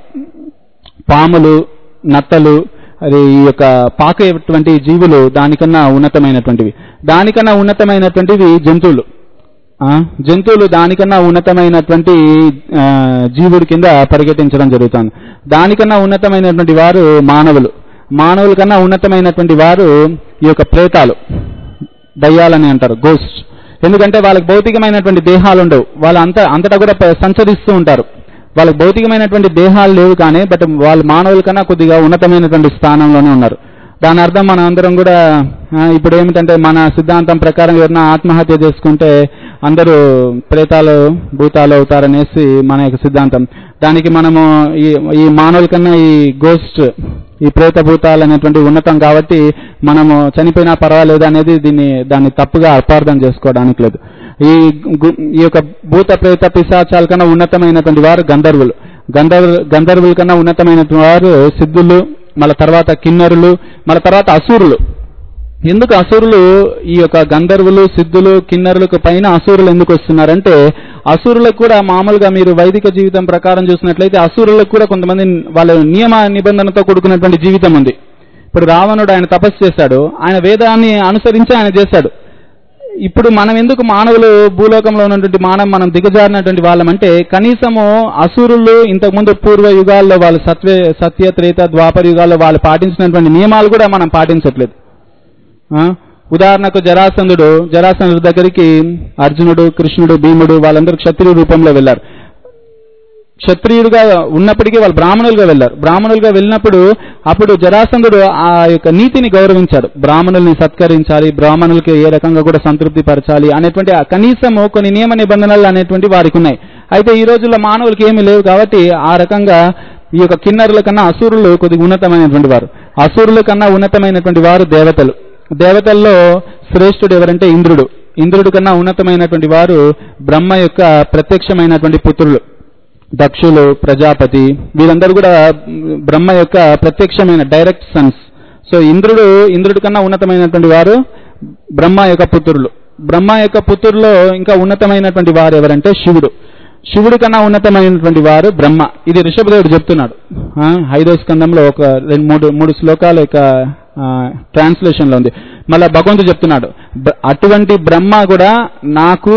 పాములు నత్తలు అది ఈ యొక్క పాకేటువంటి జీవులు దానికన్నా ఉన్నతమైనటువంటివి దానికన్నా ఉన్నతమైనటువంటివి జంతువులు ఆ, జంతువులు దానికన్నా ఉన్నతమైనటువంటి ఆ, జీవుడి కింద పరిగెట్టించడం జరుగుతుంది దానికన్నా ఉన్నతమైనటువంటి వారు మానవులు మానవుల కన్నా ఉన్నతమైనటువంటి వారు ఈ యొక్క ప్రేతాలు దయ్యాలని అంటారు గోస్ట్ ఎందుకంటే వాళ్ళకి భౌతికమైనటువంటి దేహాలు ఉండవు వాళ్ళు అంత అంతటా కూడా ప- సంచరిస్తూ ఉంటారు వాళ్ళకి భౌతికమైనటువంటి దేహాలు లేవు కానీ బట్ వాళ్ళు మానవుల కన్నా కొద్దిగా ఉన్నతమైనటువంటి స్థానంలోనే ఉన్నారు దాని అర్థం మనం అందరం కూడా ఆ, ఇప్పుడు ఏమిటంటే మన సిద్ధాంతం ప్రకారం ఎవరైనా ఆత్మహత్య చేసుకుంటే అందరూ ప్రేతాలు భూతాలు అవుతారనేసి మన యొక్క సిద్ధాంతం దానికి మనము ఈ ఈ మానవుల కన్నా ఈ గోస్ట్ ఈ ప్రేత భూతాలు అనేటువంటి ఉన్నతం కాబట్టి మనము చనిపోయినా పర్వాలేదు అనేది దీన్ని దాన్ని తప్పుగా అపార్థం చేసుకోవడానికి లేదు ఈ గు- ఈ యొక్క భూత ప్రేత పిశాచాల కన్నా ఉన్నతమైనటువంటి వారు గంధర్వులు గంధర్వ గంధర్వుల కన్నా ఉన్నతమైనటువంటి వారు సిద్ధులు మళ్ళీ తర్వాత కిన్నరులు మళ్ళీ తర్వాత అసురులు ఎందుకు అసురులు ఈ యొక్క గంధర్వులు సిద్ధులు కిన్నరులకు పైన అసురులు ఎందుకు వస్తున్నారంటే అసురులకు కూడా మామూలుగా మీరు వైదిక జీవితం ప్రకారం చూసినట్లయితే అసురులకు కూడా కొంతమంది వాళ్ళ నియమ నిబంధనతో కూడుకున్నటువంటి జీవితం ఉంది ఇప్పుడు రావణుడు ఆయన తపస్సు చేశాడు ఆయన వేదాన్ని అనుసరించి ఆయన చేశాడు ఇప్పుడు మనం ఎందుకు మానవులు భూలోకంలో ఉన్నటువంటి మానవం మనం దిగజారినటువంటి వాళ్ళమంటే కనీసము అసురులు ఇంతకుముందు పూర్వ యుగాల్లో వాళ్ళు సత్వే సత్య త్రేత ద్వాపర యుగాల్లో వాళ్ళు పాటించినటువంటి నియమాలు కూడా మనం పాటించట్లేదు ఆ? ఉదాహరణకు జరాసంధుడు జరాసంధుడి దగ్గరికి అర్జునుడు కృష్ణుడు భీముడు వాళ్ళందరూ క్షత్రియ రూపంలో వెళ్ళారు క్షత్రియుడుగా ఉన్నప్పటికీ వాళ్ళు బ్రాహ్మణులుగా వెళ్ళారు బ్రాహ్మణులుగా వెళ్ళినప్పుడు అప్పుడు జరాసంధుడు ఆ యొక్క నీతిని గౌరవించాడు బ్రాహ్మణుల్ని సత్కరించాలి బ్రాహ్మణులకి ఏ రకంగా కూడా సంతృప్తి పరచాలి అనేటువంటి ఆ కనీసము కొన్ని నియమ నిబంధనలు అనేటువంటి వారికి ఉన్నాయి అయితే ఈ రోజుల్లో మానవులకి ఏమీ లేవు కాబట్టి ఆ రకంగా ఈ యొక్క కిన్నరుల కన్నా అసురులు కొద్దిగా ఉన్నతమైనటువంటి వారు అసురుల కన్నా ఉన్నతమైనటువంటి వారు దేవతలు దేవతల్లో శ్రేష్ఠుడు ఎవరంటే ఇంద్రుడు ఇంద్రుడి కన్నా ఉన్నతమైనటువంటి వారు బ్రహ్మ యొక్క ప్రత్యక్షమైనటువంటి పుత్రులు దక్షులు ప్రజాపతి వీరందరూ కూడా బ్రహ్మ యొక్క ప్రత్యక్షమైన డైరెక్ట్ సన్స్ సో ఇంద్రుడు ఇంద్రుడి కన్నా ఉన్నతమైనటువంటి వారు బ్రహ్మ యొక్క పుత్రులు బ్రహ్మ యొక్క పుత్రుల్లో ఇంకా ఉన్నతమైనటువంటి వారు ఎవరంటే శివుడు శివుడి కన్నా ఉన్నతమైనటువంటి వారు బ్రహ్మ ఇది ఋషభదేవుడు చెప్తున్నాడు ఆ, ఐదో స్కందంలో ఒక రెండు మూడు మూడు శ్లోకాల యొక్క ట్రాన్స్లేషన్ లో ఉంది మళ్ళా భగవంతుడు చెప్తున్నాడు బ- అటువంటి బ్రహ్మ కూడా నాకు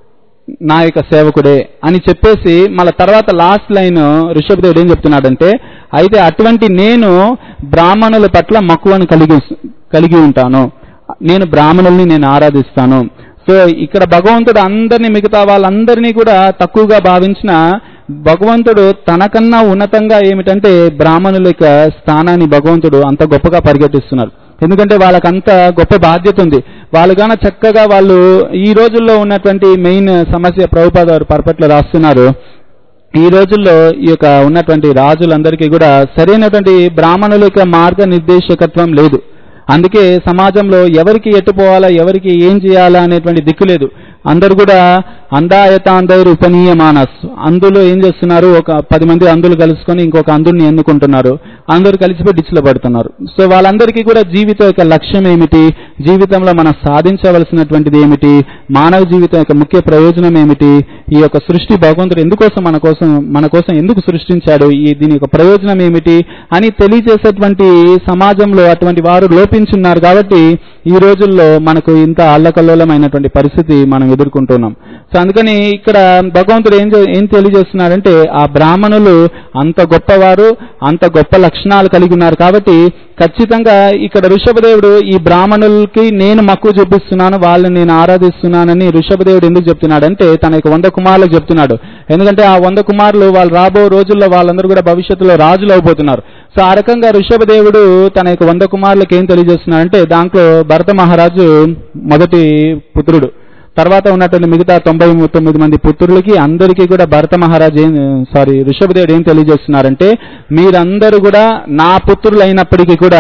నా యొక్క సేవకుడే అని చెప్పేసి మళ్ళీ తర్వాత లాస్ట్ లైన్ ఋషభదేవుడు ఏం చెప్తున్నాడంటే అయితే అటువంటి నేను బ్రాహ్మణుల పట్ల మక్కువను కలిగి కలిగి ఉంటాను నేను బ్రాహ్మణుల్ని నేను ఆరాధిస్తాను సో ఇక్కడ భగవంతుడు అందరినీ మిగతా వాళ్ళందరినీ కూడా తక్కువగా భావించిన భగవంతుడు తనకన్నా ఉన్నతంగా ఏమిటంటే బ్రాహ్మణుల యొక్క స్థానాన్ని భగవంతుడు అంత గొప్పగా పరిగెట్టిస్తున్నారు ఎందుకంటే వాళ్ళకంత గొప్ప బాధ్యత ఉంది వాళ్ళు గాన చక్కగా వాళ్ళు ఈ రోజుల్లో ఉన్నటువంటి మెయిన్ సమస్య ప్రభుపాద వారు పరపట్ల రాస్తున్నారు ఈ రోజుల్లో ఈ యొక్క ఉన్నటువంటి రాజులందరికీ కూడా సరైనటువంటి బ్రాహ్మణుల యొక్క మార్గ నిర్దేశకత్వం లేదు అందుకే సమాజంలో ఎవరికి ఎట్టు పోవాలా ఎవరికి ఏం చేయాలా అనేటువంటి దిక్కు లేదు అందరు కూడా అందాయతాందరు ఉపనీయ మానస్ అందులో ఏం చేస్తున్నారు ఒక పది మంది అందులు కలుసుకొని ఇంకొక అందుని ఎన్నుకుంటున్నారు అందరూ కలిసిపోయి డిచ్లో పడుతున్నారు సో వాళ్ళందరికీ కూడా జీవితం యొక్క లక్ష్యం ఏమిటి జీవితంలో మనం సాధించవలసినటువంటిది ఏమిటి మానవ జీవితం యొక్క ముఖ్య ప్రయోజనం ఏమిటి ఈ యొక్క సృష్టి భగవంతుడు ఎందుకోసం మన కోసం మన కోసం ఎందుకు సృష్టించాడు ఈ దీని యొక్క ప్రయోజనం ఏమిటి అని తెలియజేసేటువంటి సమాజంలో అటువంటి వారు లోపించున్నారు కాబట్టి ఈ రోజుల్లో మనకు ఇంత అల్లకల్లోలమైనటువంటి పరిస్థితి మనం ఎదుర్కొంటున్నాం సో అందుకని ఇక్కడ భగవంతుడు ఏం చే- ఏం తెలియజేస్తున్నారంటే ఆ బ్రాహ్మణులు అంత గొప్పవారు అంత గొప్ప లక్షణాలు కలిగి ఉన్నారు కాబట్టి ఖచ్చితంగా ఇక్కడ ఋషభదేవుడు ఈ బ్రాహ్మణులకి నేను మక్కువ చూపిస్తున్నాను వాళ్ళని నేను ఆరాధిస్తున్నానని ఋషభదేవుడు ఎందుకు చెప్తున్నాడంటే తన యొక్క వంద కుమారులకు చెప్తున్నాడు ఎందుకంటే ఆ వంద కుమారులు వాళ్ళు రాబో రోజుల్లో వాళ్ళందరూ కూడా భవిష్యత్తులో రాజులు అవబోతున్నారు సో ఆ రకంగా ఋషభదేవుడు తన యొక్క వంద కుమారులకు ఏం తెలియజేస్తున్నాడంటే దాంట్లో భరత మహారాజు మొదటి పుత్రుడు తర్వాత ఉన్నటువంటి మిగతా తొంభై తొమ్మిది మంది పుత్రులకి అందరికీ కూడా భరత మహారాజు ఏం సారీ ఋషభదేవుడు ఏం తెలియజేస్తున్నారంటే మీరందరూ కూడా నా పుత్రులు అయినప్పటికీ కూడా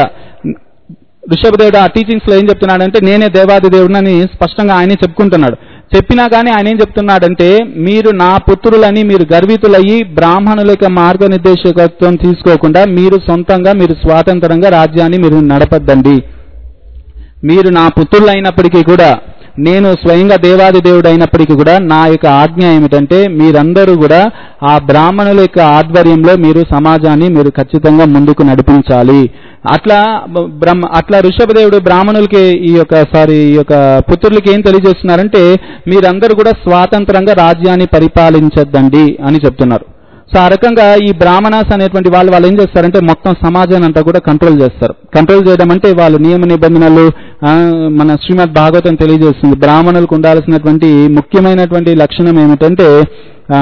ఋషభదేవుడు ఆ టీచింగ్స్ లో ఏం చెప్తున్నాడంటే నేనే దేవాది దేవుడినని స్పష్టంగా ఆయనే చెప్పుకుంటున్నాడు చెప్పినా కానీ ఆయన ఏం చెప్తున్నాడంటే మీరు నా పుత్రులని మీరు గర్వితులయ్యి బ్రాహ్మణుల యొక్క మార్గనిర్దేశకత్వం తీసుకోకుండా మీరు సొంతంగా మీరు స్వాతంత్రంగా రాజ్యాన్ని మీరు నడపద్దండి మీరు నా పుత్రులు అయినప్పటికీ కూడా నేను స్వయంగా దేవాది దేవుడు అయినప్పటికీ కూడా నా యొక్క ఆజ్ఞ ఏమిటంటే మీరందరూ కూడా ఆ బ్రాహ్మణుల యొక్క ఆధ్వర్యంలో మీరు సమాజాన్ని మీరు ఖచ్చితంగా ముందుకు నడిపించాలి అట్లా బ- బ్రహ్మ అట్లా ఋషభదేవుడు బ్రాహ్మణులకి ఈ యొక్క సారీ ఈ యొక్క పుత్రులకి ఏం తెలియజేస్తున్నారంటే మీరందరూ కూడా స్వాతంత్రంగా రాజ్యాన్ని పరిపాలించద్దండి అని చెప్తున్నారు సో ఆ రకంగా ఈ బ్రాహ్మణాస్ అనేటువంటి వాళ్ళు వాళ్ళు ఏం చేస్తారంటే మొత్తం సమాజాన్ని అంతా కూడా కంట్రోల్ చేస్తారు కంట్రోల్ చేయడం అంటే వాళ్ళు నియమ నిబంధనలు ఆ, మన శ్రీమద్ భాగవతం తెలియజేస్తుంది బ్రాహ్మణులకు ఉండాల్సినటువంటి ముఖ్యమైనటువంటి లక్షణం ఏమిటంటే ఆ,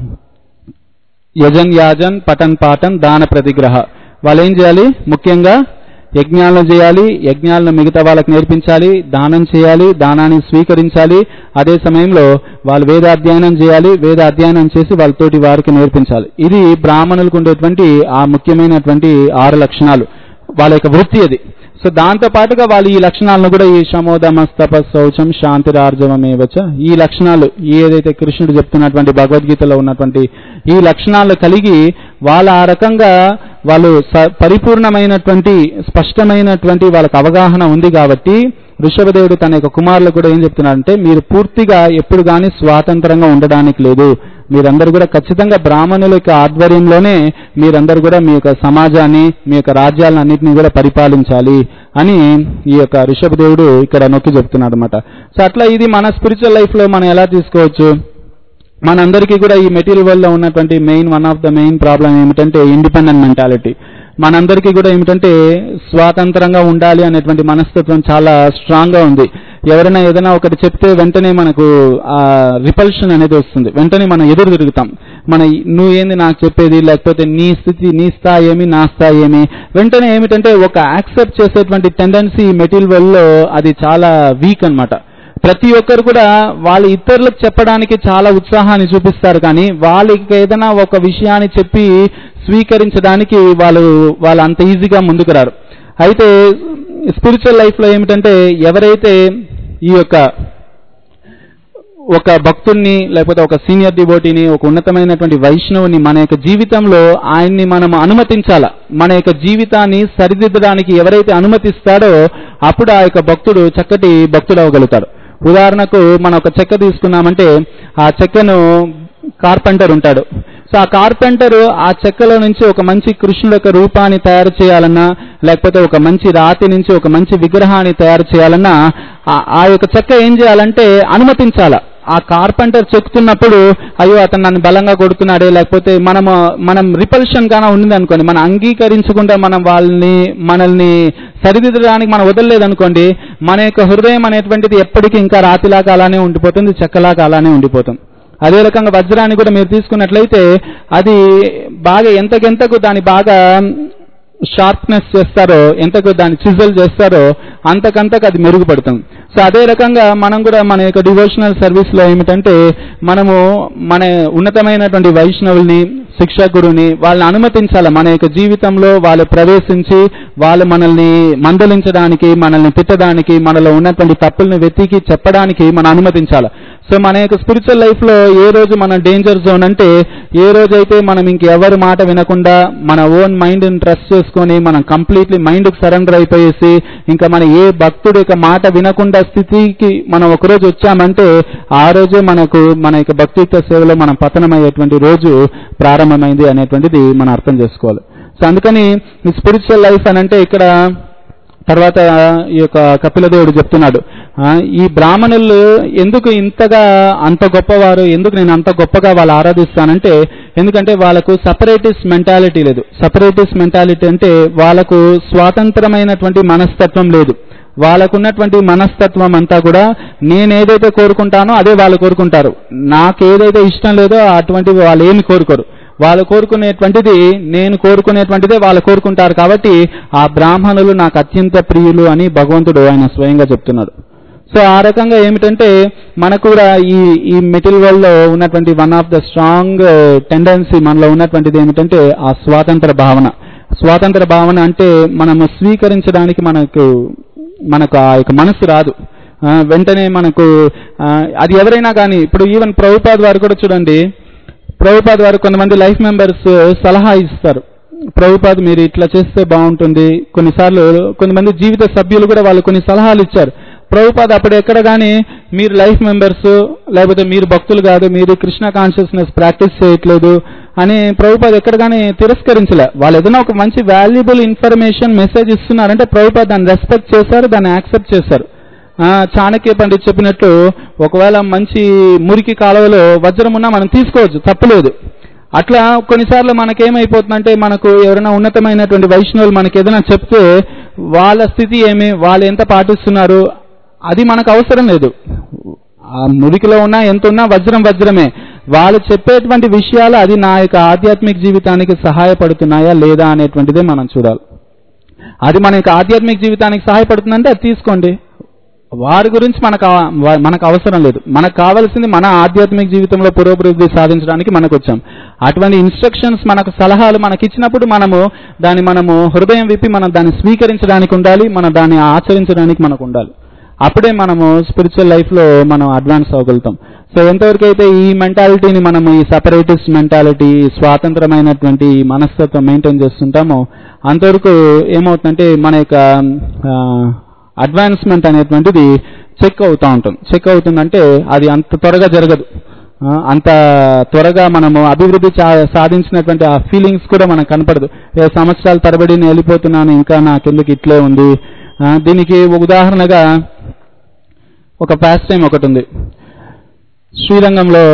యజన్ యాజన్ పఠన్ పాఠన్ దాన ప్రతిగ్రహ వాళ్ళు ఏం చేయాలి ముఖ్యంగా యజ్ఞాలను చేయాలి యజ్ఞాలను మిగతా వాళ్ళకి నేర్పించాలి దానం చేయాలి దానాన్ని స్వీకరించాలి అదే సమయంలో వాళ్ళు వేద అధ్యయనం చేయాలి వేద అధ్యయనం చేసి వాళ్ళతోటి వారికి నేర్పించాలి ఇది బ్రాహ్మణులకు ఉండేటువంటి ఆ ముఖ్యమైనటువంటి ఆరు లక్షణాలు వాళ్ళ యొక్క వృత్తి అది సో దాంతో పాటుగా వాళ్ళు ఈ లక్షణాలను కూడా ఈ శమోదమస్తప శౌచం శాంతిరార్జవమేవచ ఈ లక్షణాలు ఈ ఏదైతే కృష్ణుడు చెప్తున్నటువంటి భగవద్గీతలో ఉన్నటువంటి ఈ లక్షణాలు కలిగి వాళ్ళ ఆ రకంగా వాళ్ళు స- పరిపూర్ణమైనటువంటి స్పష్టమైనటువంటి వాళ్ళకి అవగాహన ఉంది కాబట్టి ఋషభదేవుడు తన యొక్క కుమారులకు కూడా ఏం చెప్తున్నాడంటే మీరు పూర్తిగా ఎప్పుడు కానీ స్వాతంత్రంగా ఉండడానికి లేదు మీరందరూ కూడా ఖచ్చితంగా బ్రాహ్మణుల యొక్క ఆధ్వర్యంలోనే మీరందరూ కూడా మీ యొక్క సమాజాన్ని మీ యొక్క రాజ్యాలను అన్నింటినీ కూడా పరిపాలించాలి అని ఈ యొక్క ఋషభదేవుడు ఇక్కడ నొక్కి చెప్తున్నాడు అనమాట సో అట్లా ఇది మన స్పిరిచువల్ లైఫ్ లో మనం ఎలా తీసుకోవచ్చు మనందరికీ కూడా ఈ మెటీరియల్ వల్ల ఉన్నటువంటి main one of the main problem ఏమిటంటే ఇండిపెండెంట్ మెంటాలిటీ మనందరికీ కూడా ఏమిటంటే స్వాతంత్రంగా ఉండాలి అనేటువంటి మనస్తత్వం చాలా స్ట్రాంగ్ గా ఉంది ఎవరైనా ఏదైనా ఒకటి చెప్తే వెంటనే మనకు ఆ రిపల్షన్ అనేది వస్తుంది వెంటనే మనం ఎదురు తిరుగుతాం మన నువ్వేంది నాకు చెప్పేది లేకపోతే నీ స్థితి నీ స్థాయి ఏమి నా స్థాయి ఏమి వెంటనే ఏమిటంటే ఒక యాక్సెప్ట్ చేసేటువంటి టెండెన్సీ మెటీరియల్ లో అది చాలా వీక్ అన్నమాట ప్రతి ఒక్కరు కూడా వాళ్ళ ఇతరులకు చెప్పడానికి చాలా ఉత్సాహాన్ని చూపిస్తారు కానీ వాళ్ళకి ఏదైనా ఒక విషయాన్ని చెప్పి స్వీకరించడానికి వాళ్ళు వాళ్ళు అంత ఈజీగా ముందుకు రారు అయితే స్పిరిచువల్ లైఫ్ లో ఏమిటంటే ఎవరైతే ఈ యొక్క ఒక భక్తుణ్ణి లేకపోతే ఒక సీనియర్ డివోటీని ఒక ఉన్నతమైనటువంటి వైష్ణవుని మన యొక్క జీవితంలో ఆయన్ని మనం అనుమతించాల మన యొక్క జీవితాన్ని సరిదిద్దడానికి ఎవరైతే అనుమతిస్తాడో అప్పుడు ఆ యొక్క భక్తుడు చక్కటి భక్తుడు అవ్వగలుగుతాడు ఉదాహరణకు మనం ఒక చెక్క తీసుకున్నామంటే ఆ చెక్కను కార్పెంటర్ ఉంటాడు సో ఆ కార్పెంటర్ ఆ చెక్కలో నుంచి ఒక మంచి కృష్ణుడు యొక్క రూపాన్ని తయారు చేయాలన్నా లేకపోతే ఒక మంచి రాతి నుంచి ఒక మంచి విగ్రహాన్ని తయారు చేయాలన్నా ఆ- ఆ యొక్క చెక్క ఏం చేయాలంటే అనుమతించాల ఆ కార్పెంటర్ చెక్కుతున్నప్పుడు అయ్యో అతను నన్ను బలంగా కొడుతున్నాడే లేకపోతే మనము మనం రిపల్షన్ గానా ఉంది అనుకోండి మనం అంగీకరించకుండా మనం వాళ్ళని మనల్ని సరిదిద్దడానికి మనం వదలలేదు అనుకోండి మన యొక్క హృదయం అనేటువంటిది ఎప్పటికీ ఇంకా రాతిలాగా అలానే ఉండిపోతుంది చెక్కలాగా అలానే ఉండిపోతుంది అదే రకంగా వజ్రాన్ని కూడా మీరు తీసుకున్నట్లయితే అది బాగా ఎంతకెంతకు దాన్ని బాగా షార్ప్నెస్ చేస్తారో ఎంతకు దాన్ని చిజల్ చేస్తారో అంతకంతకు అది మెరుగుపడుతుంది సో అదే రకంగా మనం కూడా మన యొక్క డివోషనల్ సర్వీస్ లో ఏమిటంటే మనము మన ఉన్నతమైనటువంటి వైష్ణవుల్ని శిక్షకుడిని వాళ్ళని అనుమతించాలి మన యొక్క జీవితంలో వాళ్ళు ప్రవేశించి వాళ్ళు మనల్ని మందలించడానికి మనల్ని తిట్టడానికి మనలో ఉన్నటువంటి తప్పుల్ని వెతికి చెప్పడానికి మనం అనుమతించాలి సో మన యొక్క స్పిరిచువల్ లైఫ్ లో ఏ రోజు మన డేంజర్ జోన్ అంటే ఏ రోజైతే మనం ఇంకెవరి మాట వినకుండా మన ఓన్ మైండ్ ని ట్రస్ట్ చేసుకొని మనం కంప్లీట్లీ మైండ్ కి సరెండర్ అయిపోయేసి ఇంకా మన ఏ భక్తుడి యొక్క మాట వినకుండా స్థితికి మనం ఒక రోజు వచ్చామంటే ఆ రోజే మనకు మన యొక్క భక్తియుక్త సేవలో మనం పతనమయ్యేటువంటి రోజు ప్రారంభమైంది అనేటువంటిది మనం అర్థం చేసుకోవాలి సో అందుకని ఈ స్పిరిచువల్ లైఫ్ అని అంటే ఇక్కడ తర్వాత ఈ యొక్క కపిలదేవుడు చెప్తున్నాడు ఆ, ఈ బ్రాహ్మణులు ఎందుకు ఇంతగా అంత గొప్పవారు ఎందుకు నేను అంత గొప్పగా వాళ్ళు ఆరాధిస్తానంటే ఎందుకంటే వాళ్ళకు సపరేటిస్ట్ మెంటాలిటీ లేదు సపరేటిస్ట్ మెంటాలిటీ అంటే వాళ్ళకు స్వాతంత్రమైనటువంటి మనస్తత్వం లేదు వాళ్ళకున్నటువంటి మనస్తత్వం అంతా కూడా నేనేదైతే కోరుకుంటానో అదే వాళ్ళు కోరుకుంటారు నాకేదైతే ఇష్టం లేదో అటువంటివి వాళ్ళు ఏమి కోరుకోరు వాళ్ళు కోరుకునేటువంటిది నేను కోరుకునేటువంటిదే వాళ్ళు కోరుకుంటారు కాబట్టి ఆ బ్రాహ్మణులు నాకు అత్యంత ప్రియులు అని భగవంతుడు ఆయన స్వయంగా చెప్తున్నాడు సో ఆ రకంగా ఏమిటంటే మనకు కూడా ఈ ఈ మెటీరియల్ వరల్డ్ లో ఉన్నటువంటి one of the strong tendency మనలో ఉన్నటువంటిది ఏమిటంటే ఆ స్వాతంత్ర భావన స్వాతంత్ర భావన అంటే మనము స్వీకరించడానికి మనకు మనకు ఆ యొక్క మనసు రాదు ఆ, వెంటనే మనకు ఆ, అది ఎవరైనా కానీ ఇప్పుడు ఈవెన్ ప్రభుపాద్ వారు కూడా చూడండి ప్రభుపాద్ వారు కొంతమంది లైఫ్ మెంబర్స్ సలహా ఇస్తారు ప్రభుపాద్ మీరు ఇట్లా చేస్తే బాగుంటుంది కొన్నిసార్లు కొంతమంది జీవిత సభ్యులు కూడా వాళ్ళు కొన్ని సలహాలు ఇచ్చారు ప్రభుపాద్ అప్పుడు ఎక్కడ కానీ మీరు లైఫ్ మెంబర్స్ లేకపోతే మీరు భక్తులు కాదు మీరు కృష్ణ కాన్షియస్నెస్ ప్రాక్టీస్ చేయట్లేదు అని ప్రభుపాద్ ఎక్కడ కానీ తిరస్కరించలే వాళ్ళు ఏదైనా ఒక మంచి వాల్యుబుల్ ఇన్ఫర్మేషన్ మెసేజ్ ఇస్తున్నారంటే ప్రభుపాద్ దాన్ని రెస్పెక్ట్ చేశారు దాన్ని యాక్సెప్ట్ చేశారు ఆ, చాణక్య పండిత్ చెప్పినట్టు ఒకవేళ మంచి మురికి కాలువలో వజ్రం ఉన్నా మనం తీసుకోవచ్చు తప్పులేదు అట్లా కొన్నిసార్లు మనకేమైపోతుందంటే మనకు ఎవరైనా ఉన్నతమైనటువంటి వైష్ణవులు మనకి ఏదైనా చెప్తే వాళ్ళ స్థితి ఏమి వాళ్ళు ఎంత పాటిస్తున్నారు అది మనకు అవసరం లేదు ఆ మురికిలో ఉన్నా ఎంత ఉన్నా వజ్రం వజ్రమే వాళ్ళు చెప్పేటువంటి విషయాలు అది నా యొక్క ఆధ్యాత్మిక జీవితానికి సహాయపడుతున్నాయా లేదా అనేటువంటిదే మనం చూడాలి అది మన యొక్క ఆధ్యాత్మిక జీవితానికి సహాయపడుతుందంటే అది తీసుకోండి వారి గురించి మనకు అవ- వా- మనకు అవసరం లేదు మనకు కావాల్సింది మన ఆధ్యాత్మిక జీవితంలో పురోభివృద్ధి సాధించడానికి మనకు వచ్చాం అటువంటి ఇన్స్ట్రక్షన్స్ మనకు సలహాలు మనకి ఇచ్చినప్పుడు మనము దాన్ని మనము హృదయం విప్పి మనం దాన్ని స్వీకరించడానికి ఉండాలి మనం దాన్ని ఆచరించడానికి మనకు ఉండాలి అప్పుడే మనము స్పిరిచువల్ లైఫ్ లో మనం అడ్వాన్స్ అవ్వగలుగుతాం సో ఎంతవరకు అయితే ఈ మెంటాలిటీని మనము ఈ సపరేటిస్ట్ మెంటాలిటీ స్వాతంత్రమైనటువంటి ఈ మనస్తత్వం మెయింటైన్ చేస్తుంటామో అంతవరకు ఏమవుతుందంటే మన యొక్క అడ్వాన్స్మెంట్ అనేటువంటిది చెక్ అవుతూ ఉంటుంది చెక్ అవుతుందంటే అది అంత త్వరగా జరగదు ఆ, అంత త్వరగా మనము అభివృద్ధి చా- సాధించినటువంటి ఆ ఫీలింగ్స్ కూడా మనకు కనపడదు ఏ సంవత్సరాల తరబడి నేను వెళ్ళిపోతున్నాను ఇంకా నాకెందుకు ఇట్లే ఉంది ఆ, దీనికి ఒక ఉదాహరణగా ఒక పాస్ట్ టైం ఒకటి ఉంది శ్రీరంగంలో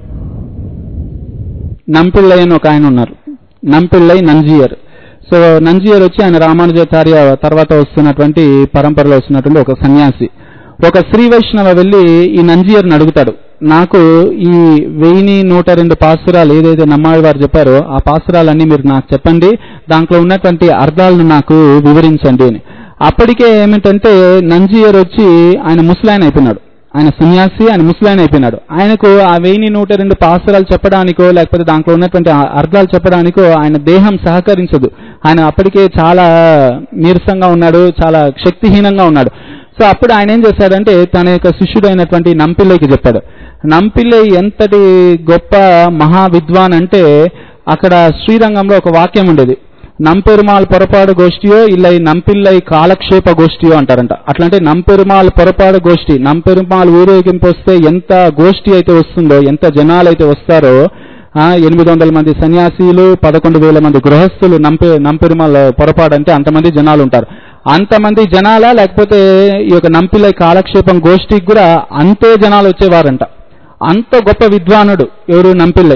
నంపిళ్ళై అని ఒక ఆయన ఉన్నారు నంపిళ్ళై నంజియర్ సో నంజియర్ వచ్చి ఆయన రామానుజాచార్య తర్వాత వస్తున్నటువంటి పరంపరలో వస్తున్నటువంటి ఒక సన్యాసి ఒక శ్రీ వైష్ణవ వెళ్ళి ఈ నంజియర్ని అడుగుతాడు నాకు ఈ వెయ్యి నూట రెండు పాసురాలు ఏదైతే నమ్మాళ్ళ వారు చెప్పారో ఆ పాసురాలన్నీ మీరు నాకు చెప్పండి దాంట్లో ఉన్నటువంటి అర్థాలను నాకు వివరించండి అని అప్పటికే ఏమిటంటే నంజియర్ వచ్చి ఆయన ముసలాయన అయిపోయినాడు ఆయన సన్యాసి ఆయన ముసలాయన అయిపోయినాడు ఆయనకు ఆ వెయ్యి నూట రెండు పాసురాలు చెప్పడానికో లేకపోతే దాంట్లో ఉన్నటువంటి ఆ అర్థాలు చెప్పడానికో ఆయన దేహం సహకరించదు ఆయన అప్పటికే చాలా నీరసంగా ఉన్నాడు చాలా శక్తిహీనంగా ఉన్నాడు సో అప్పుడు ఆయన ఏం చేశాడంటే తన యొక్క శిష్యుడైనటువంటి నంపిల్లైకి చెప్పాడు నంపిల్లై ఎంతటి గొప్ప మహా విద్వాన్ అంటే అక్కడ శ్రీరంగంలో ఒక వాక్యం ఉండేది నంపెరుమాల్ పొరపాడు గోష్ఠియో ఇలా నంపిల్లై కాలక్షేప గోష్ఠియో అంటారంట అట్లంటే నంపెరుమాల్ పొరపాడు గోష్ఠి నంపెరుమాల్ ఊరేగింపు వస్తే ఎంత గోష్ఠి అయితే వస్తుందో ఎంత జనాలు అయితే వస్తారో ఆ, ఎనిమిది వందల మంది సన్యాసీలు పదకొండు వేల మంది గృహస్థులు నంపె నంపెరుమాల్ పొరపాడు అంటే అంతమంది జనాలు ఉంటారు అంతమంది జనాల లేకపోతే ఈ యొక్క నంపిల్లై కాలక్షేపం గోష్ఠికి కూడా అంతే జనాలు వచ్చేవారంట అంత గొప్ప విద్వానుడు ఎవరు నంపిల్లై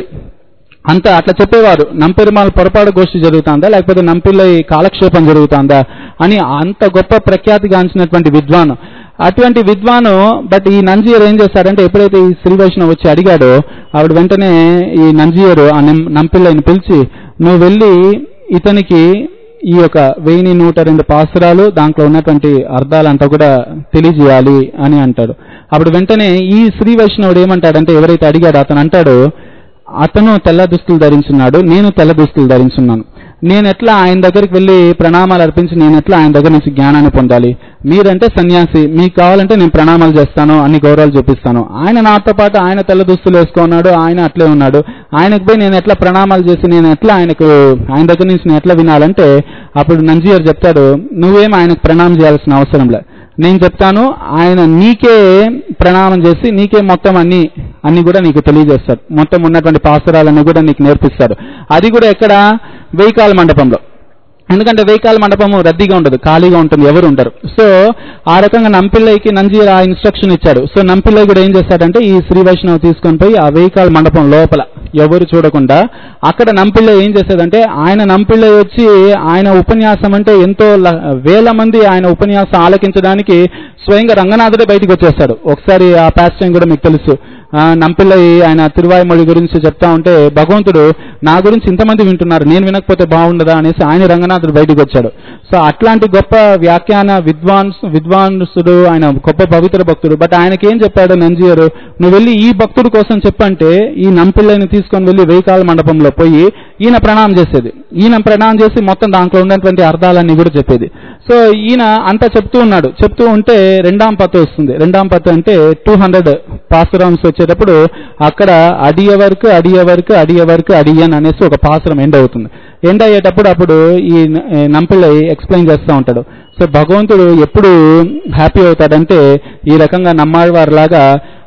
అంత అట్లా చెప్పేవారు నంపెరుమాల పొరపాటు గోష్ఠి జరుగుతుందా లేకపోతే నంపిల్లై కాలక్షేపం జరుగుతుందా అని అంత గొప్ప ప్రఖ్యాతిగాంచినటువంటి విద్వాను అటువంటి విద్వాను బట్ ఈ నంజియర్ ఏం చేశాడంటే ఎప్పుడైతే ఈ శ్రీ వైష్ణవ్ వచ్చి అడిగాడో ఆవిడ వెంటనే ఈ నంజియరు ఆ నం- నంపిల్లైని పిలిచి నువ్వు వెళ్ళి ఇతనికి ఈ యొక్క వెయ్యి నూట రెండు పాసురాలు దాంట్లో ఉన్నటువంటి అర్థాలంతా కూడా తెలియజేయాలి అని అంటాడు అప్పుడు వెంటనే ఈ శ్రీ వైష్ణవుడు ఏమంటాడంటే ఎవరైతే అడిగాడో అతను అంటాడు అతను తెల్ల దుస్తులు ధరించున్నాడు నేను తెల్ల దుస్తులు ధరించున్నాను నేను ఎట్లా ఆయన దగ్గరికి వెళ్ళి ప్రణామాలు అర్పించి నేను ఎట్లా ఆయన దగ్గర నుంచి జ్ఞానాన్ని పొందాలి మీరంటే సన్యాసి మీకు కావాలంటే నేను ప్రణామాలు చేస్తాను అన్ని గౌరవాలు చూపిస్తాను ఆయన నాతో పాటు ఆయన తెల్ల దుస్తులు వేసుకున్నాడు ఆయన అట్లే ఉన్నాడు ఆయనకు పోయి నేను ఎట్లా ప్రణామాలు చేసి నేను ఎట్లా ఆయనకు ఆయన దగ్గర నుంచి నేను ఎట్లా వినాలంటే అప్పుడు నంజియర్ చెప్తాడు నువ్వేం ఆయనకు ప్రణామం చేయాల్సిన అవసరం లేదు నేను చెప్తాను ఆయన నీకే ప్రణామం చేసి నీకే మొత్తం అన్ని అన్ని కూడా నీకు తెలియజేస్తాడు మొత్తం ఉన్నటువంటి పాసురాలన్నీ కూడా నీకు నేర్పిస్తాడు అది కూడా ఎక్కడ వెయ్యికాల మండపంలో ఎందుకంటే వెయ్యికాల మండపము రద్దీగా ఉండదు ఖాళీగా ఉంటుంది ఎవరు ఉండరు సో ఆ రకంగా నంపిల్లైకి నంజీ ఆ ఇన్స్ట్రక్షన్ ఇచ్చాడు సో నంపిల్లై కూడా ఏం చేస్తాడంటే ఈ శ్రీ వైష్ణవ్ తీసుకొని పోయి ఆ వెయ్యికాల మండపం లోపల ఎవరు చూడకుండా అక్కడ నంపిల్లై ఏం చేసేదంటే ఆయన నంపిల్లై వచ్చి ఆయన ఉపన్యాసం అంటే ఎంతో ల- వేల మంది ఆయన ఉపన్యాసం ఆలకించడానికి స్వయంగా రంగనాథుడే బయటికి వచ్చేస్తాడు ఒకసారి ఆ పాస్ట్ టైం కూడా మీకు తెలుసు ఆ, నంపిల్లై ఆయన తిరువాయిమొഴി గురించి చెప్తా ఉంటే భగవంతుడు నా గురించి ఇంతమంది వింటున్నారు నేను వినకపోతే బాగుండదా అనేసి ఆయన రంగనాథుడు బయటికి వచ్చాడు సో అట్లాంటి గొప్ప వ్యాఖ్యాన విద్వాన్స్ విద్వాంసుడు ఆయన గొప్ప పవిత్ర భక్తుడు బట్ ఆయనకి ఏం చెప్పాడు నంజియరు నువ్వు వెళ్ళి ఈ భక్తుడు కోసం చెప్పంటే ఈ నంపిల్లని తీసుకొని వెళ్ళి వెయ్యికాల మండపంలో పోయి ఈయన ప్రణామం చేసేది ఈయన ప్రణామం చేసి మొత్తం దాంట్లో ఉన్నటువంటి అర్థాలన్నీ కూడా చెప్పేది సో ఈయన అంతా చెప్తూ ఉన్నాడు చెప్తూ ఉంటే రెండాం పత్తు వస్తుంది రెండాం పత్తు అంటే టూ హండ్రెడ్ పాసురామ్స్ వచ్చేటప్పుడు అక్కడ అడియ వరకు అడియ వరకు అడియ వరకు అడియన్ అనేసి ఒక పాసురం ఎండ్ అవుతుంది ఎండ్ అయ్యేటప్పుడు అప్పుడు ఈ న- ఏ నంపిళ్ళై ఎక్స్ప్లెయిన్ చేస్తూ ఉంటాడు సో భగవంతుడు ఎప్పుడు హ్యాపీ అవుతాడంటే ఈ రకంగా నమ్మాళ్ళవారిలాగా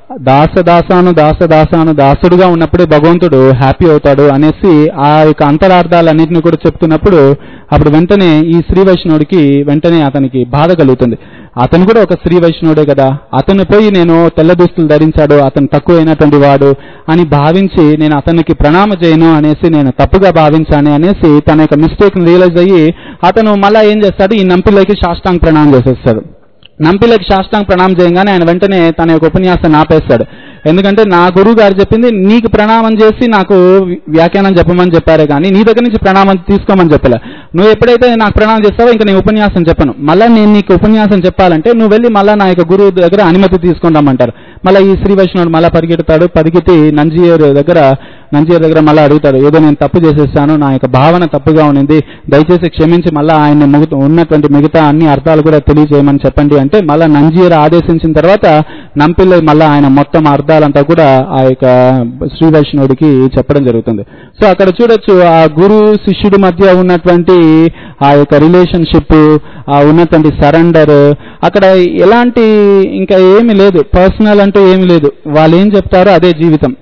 దాసదాసాను దాసదాసాను దాసుడుగా ఉన్నప్పుడే భగవంతుడు హ్యాపీ అవుతాడు అనేసి ఆ యొక్క అంతరార్థాలన్నింటినీ కూడా చెప్తున్నప్పుడు అప్పుడు వెంటనే ఈ శ్రీ వైష్ణవుడికి వెంటనే అతనికి బాధ కలుగుతుంది అతను కూడా ఒక శ్రీ వైష్ణవుడే కదా అతను పోయి నేను తెల్ల దుస్తులు ధరించాడు అతను తక్కువైనటువంటి వాడు అని భావించి నేను అతనికి ప్రణామ చేయను అనేసి నేను తప్పుగా భావించాను అనేసి తన యొక్క మిస్టేక్ రియలైజ్ అయ్యి అతను మళ్ళా ఏం చేస్తాడు ఈ నంపిల్లకి సాష్టాంగ ప్రణామం చేసేస్తాడు నంపిలకి సాష్టాంగ ప్రణామం చేయగానే ఆయన వెంటనే తన యొక్క ఉపన్యాసాన్ని ఆపేస్తాడు ఎందుకంటే నా గురువు గారు చెప్పింది నీకు ప్రణామం చేసి నాకు వ్యాఖ్యానం చెప్పమని చెప్పారే కానీ నీ దగ్గర నుంచి ప్రణామం తీసుకోమని చెప్పలే నువ్వు ఎప్పుడైతే నాకు ప్రణామం చేస్తావో ఇంకా నేను ఉపన్యాసం చెప్పను మళ్ళీ నేను నీకు ఉపన్యాసం చెప్పాలంటే నువ్వు వెళ్ళి మళ్ళీ నా యొక్క గురువు దగ్గర అనుమతి తీసుకొని రమ్మంటారు మళ్ళీ ఈ శ్రీ వైష్ణవుడు మళ్ళీ పరిగెడతాడు పరిగెత్తి నంజియర్ దగ్గర నంజియర్ దగ్గర మళ్ళీ అడుగుతాడు ఏదో నేను తప్పు చేసేసాను నా యొక్క భావన తప్పుగా ఉన్నింది దయచేసి క్షమించి మళ్ళీ ఆయన మిగతా ఉన్నటువంటి మిగతా అన్ని అర్థాలు కూడా తెలియజేయమని చెప్పండి అంటే మళ్ళీ నంజియర్ ఆదేశించిన తర్వాత నంపిల్లై మళ్ళీ ఆయన మొత్తం అర్థాలంతా కూడా ఆ యొక్క శ్రీ వైష్ణవుడికి చెప్పడం జరుగుతుంది సో అక్కడ చూడొచ్చు ఆ గురు శిష్యుడి మధ్య ఉన్నటువంటి ఆ యొక్క రిలేషన్షిప్ ఆ ఉన్నటువంటి సరెండర్ అక్కడ ఎలాంటి ఇంకా ఏమీ లేదు పర్సనల్ అంటూ ఏమీ లేదు వాళ్ళు ఏం చెప్తారో అదే జీవితం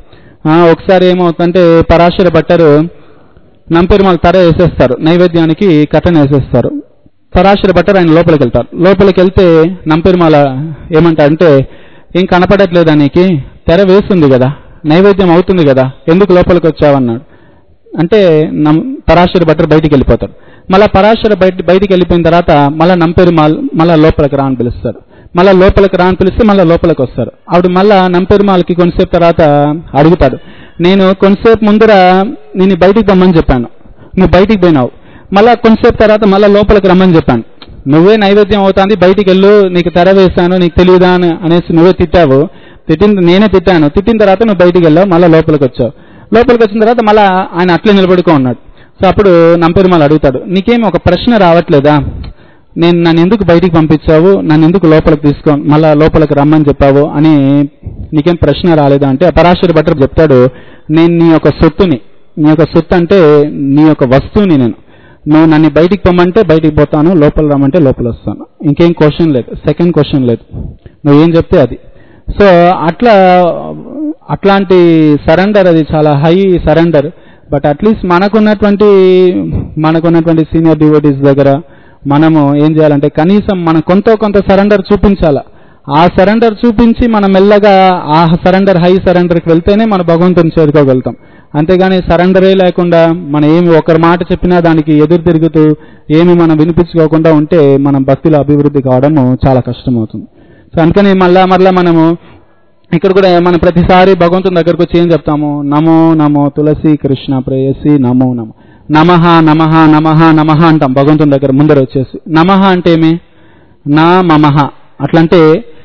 ఆ, ఒకసారి ఏమవుతుందంటే పరాశర భట్టరు నంపెరుమాల తర వేసేస్తారు నైవేద్యానికి కట్టన వేసేస్తారు పరాశర భట్టరు ఆయన లోపలికి వెళ్తారు లోపలికి వెళ్తే నంపెరుమాల ఏమంటారంటే ఏం కనపడట్లేదా నీకు తెర వేస్తుంది కదా నైవేద్యం అవుతుంది కదా ఎందుకు లోపలికి వచ్చావన్నాడు అంటే నం పరాశర భట్టరు బయటికి వెళ్ళిపోతాడు మళ్ళా పరాశర బయట బయటికి వెళ్ళిపోయిన తర్వాత మళ్ళా నంపెరుమాల్ మళ్ళా లోపలికి రా అని పిలుస్తారు మళ్ళా లోపలికి రా అని పిలిస్తే మళ్ళా లోపలికి వస్తారు ఆవిడ మళ్ళా నంపెరుమాల్కి కొంతసేపు తర్వాత అడుగుతాడు నేను కొంతసేపు ముందర నేను బయటికి రమ్మని చెప్పాను నువ్వు బయటికి పోయినావు మళ్ళా కొంతసేపు తర్వాత మళ్ళా లోపలికి రమ్మని చెప్పాను నువ్వే నైవేద్యం అవుతాంది బయటికి వెళ్ళు నీకు తెర వేస్తాను నీకు తెలియదా అని అనేసి నువ్వే తిట్టావు తిట్టిన నేనే తిట్టాను తిట్టిన తర్వాత నువ్వు బయటికి వెళ్ళావు మళ్ళీ లోపలికి వచ్చావు లోపలికి వచ్చిన తర్వాత మళ్ళీ ఆయన అట్లే నిలబడుకో ఉన్నాడు సో అప్పుడు నంపెరుమాలు అడుగుతాడు నీకేం ఒక ప్రశ్న రావట్లేదా నేను నన్ను ఎందుకు బయటికి పంపించావు నన్ను ఎందుకు లోపలికి తీసుకో మళ్ళా లోపలికి రమ్మని చెప్పావు అని నీకేం ప్రశ్న రాలేదా అంటే పరాశర భట్టర్ చెప్తాడు నేను నీ యొక్క సొత్తుని నీ యొక్క సొత్తు అంటే నీ యొక్క వస్తువుని నేను నువ్వు నన్ను బయటికి పొమ్మంటే బయటికి పోతాను లోపల రమ్మంటే లోపల వస్తాను ఇంకేం క్వశ్చన్ లేదు సెకండ్ క్వశ్చన్ లేదు నువ్వు ఏం చెప్తే అది సో అట్లా అట్లాంటి సరెండర్ అది చాలా హై సరెండర్ బట్ అట్లీస్ట్ మనకున్నటువంటి మనకున్నటువంటి సీనియర్ డివోటీస్ దగ్గర మనము ఏం చేయాలంటే కనీసం మనం కొంత కొంత సరెండర్ చూపించాల ఆ సరెండర్ చూపించి మనం మెల్లగా ఆ సరెండర్ హై సరెండర్కి వెళ్తేనే మన భగవంతుని చేరుకోగలుగుతాం అంతేగాని సరెండరే లేకుండా మనం ఏమి ఒకరి మాట చెప్పినా దానికి ఎదురు తిరుగుతూ ఏమి మనం వినిపించుకోకుండా ఉంటే మనం భక్తిలో అభివృద్ధి కావడము చాలా కష్టమవుతుంది సో అందుకని మళ్ళా మళ్ళా మనము ఇక్కడ కూడా మనం ప్రతిసారి భగవంతుని దగ్గరకు వచ్చి ఏం చెప్తాము నమో నమో తులసి కృష్ణ ప్రేయసి నమో నమో నమః నమః నమః నమః అంటాం భగవంతుని దగ్గర ముందర వచ్చేసి నమః అంటే ఏమి నా మమః అట్లంటే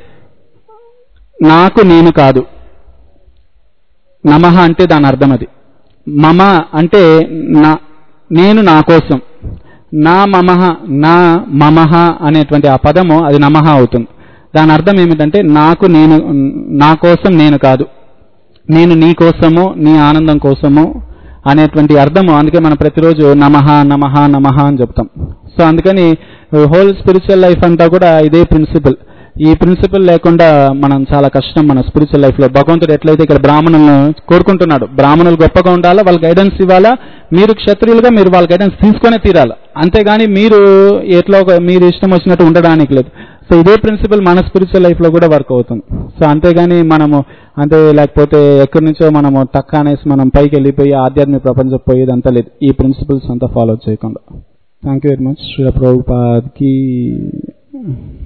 నాకు నేను కాదు నమః అంటే దాని అర్థం అది మమ అంటే నా నేను నా కోసం నా మమః నా మమః అనేటువంటి ఆ పదము అది నమః అవుతుంది దాని అర్థం ఏమిటంటే నాకు నేను నా కోసం నేను కాదు నేను నీ కోసము నీ ఆనందం కోసము అనేటువంటి అర్థము అందుకే మనం ప్రతిరోజు నమః నమః నమః అని చెప్తాం సో అందుకని హోల్ స్పిరిచువల్ లైఫ్ అంతా కూడా ఇదే ప్రిన్సిపల్ ఈ ప్రిన్సిపల్ లేకుండా మనం చాలా కష్టం మన స్పిరిచువల్ లైఫ్ లో భగవంతుడు ఎట్లయితే ఇక్కడ బ్రాహ్మణులను కోరుకుంటున్నాడు బ్రాహ్మణులు గొప్పగా ఉండాలా వాళ్ళ గైడెన్స్ ఇవ్వాలా మీరు క్షత్రియులుగా మీరు వాళ్ళ గైడెన్స్ తీసుకొనే తీరాలి అంతేగాని మీరు ఎట్లా ఒక మీరు ఇష్టం వచ్చినట్టు ఉండడానికి లేదు సో ఇదే ప్రిన్సిపల్ మన స్పిరిచువల్ లైఫ్ లో కూడా వర్క్ అవుతుంది సో అంతేగాని మనము అంతే లేకపోతే ఎక్కడి నుంచో మనము టక్ అనేసి మనం పైకి వెళ్ళిపోయి ఆధ్యాత్మిక ప్రపంచం పోయేది అంతా లేదు ఈ ప్రిన్సిపల్స్ అంతా ఫాలో చేయకుండా thank you very much Shri ప్రభుపాద్కి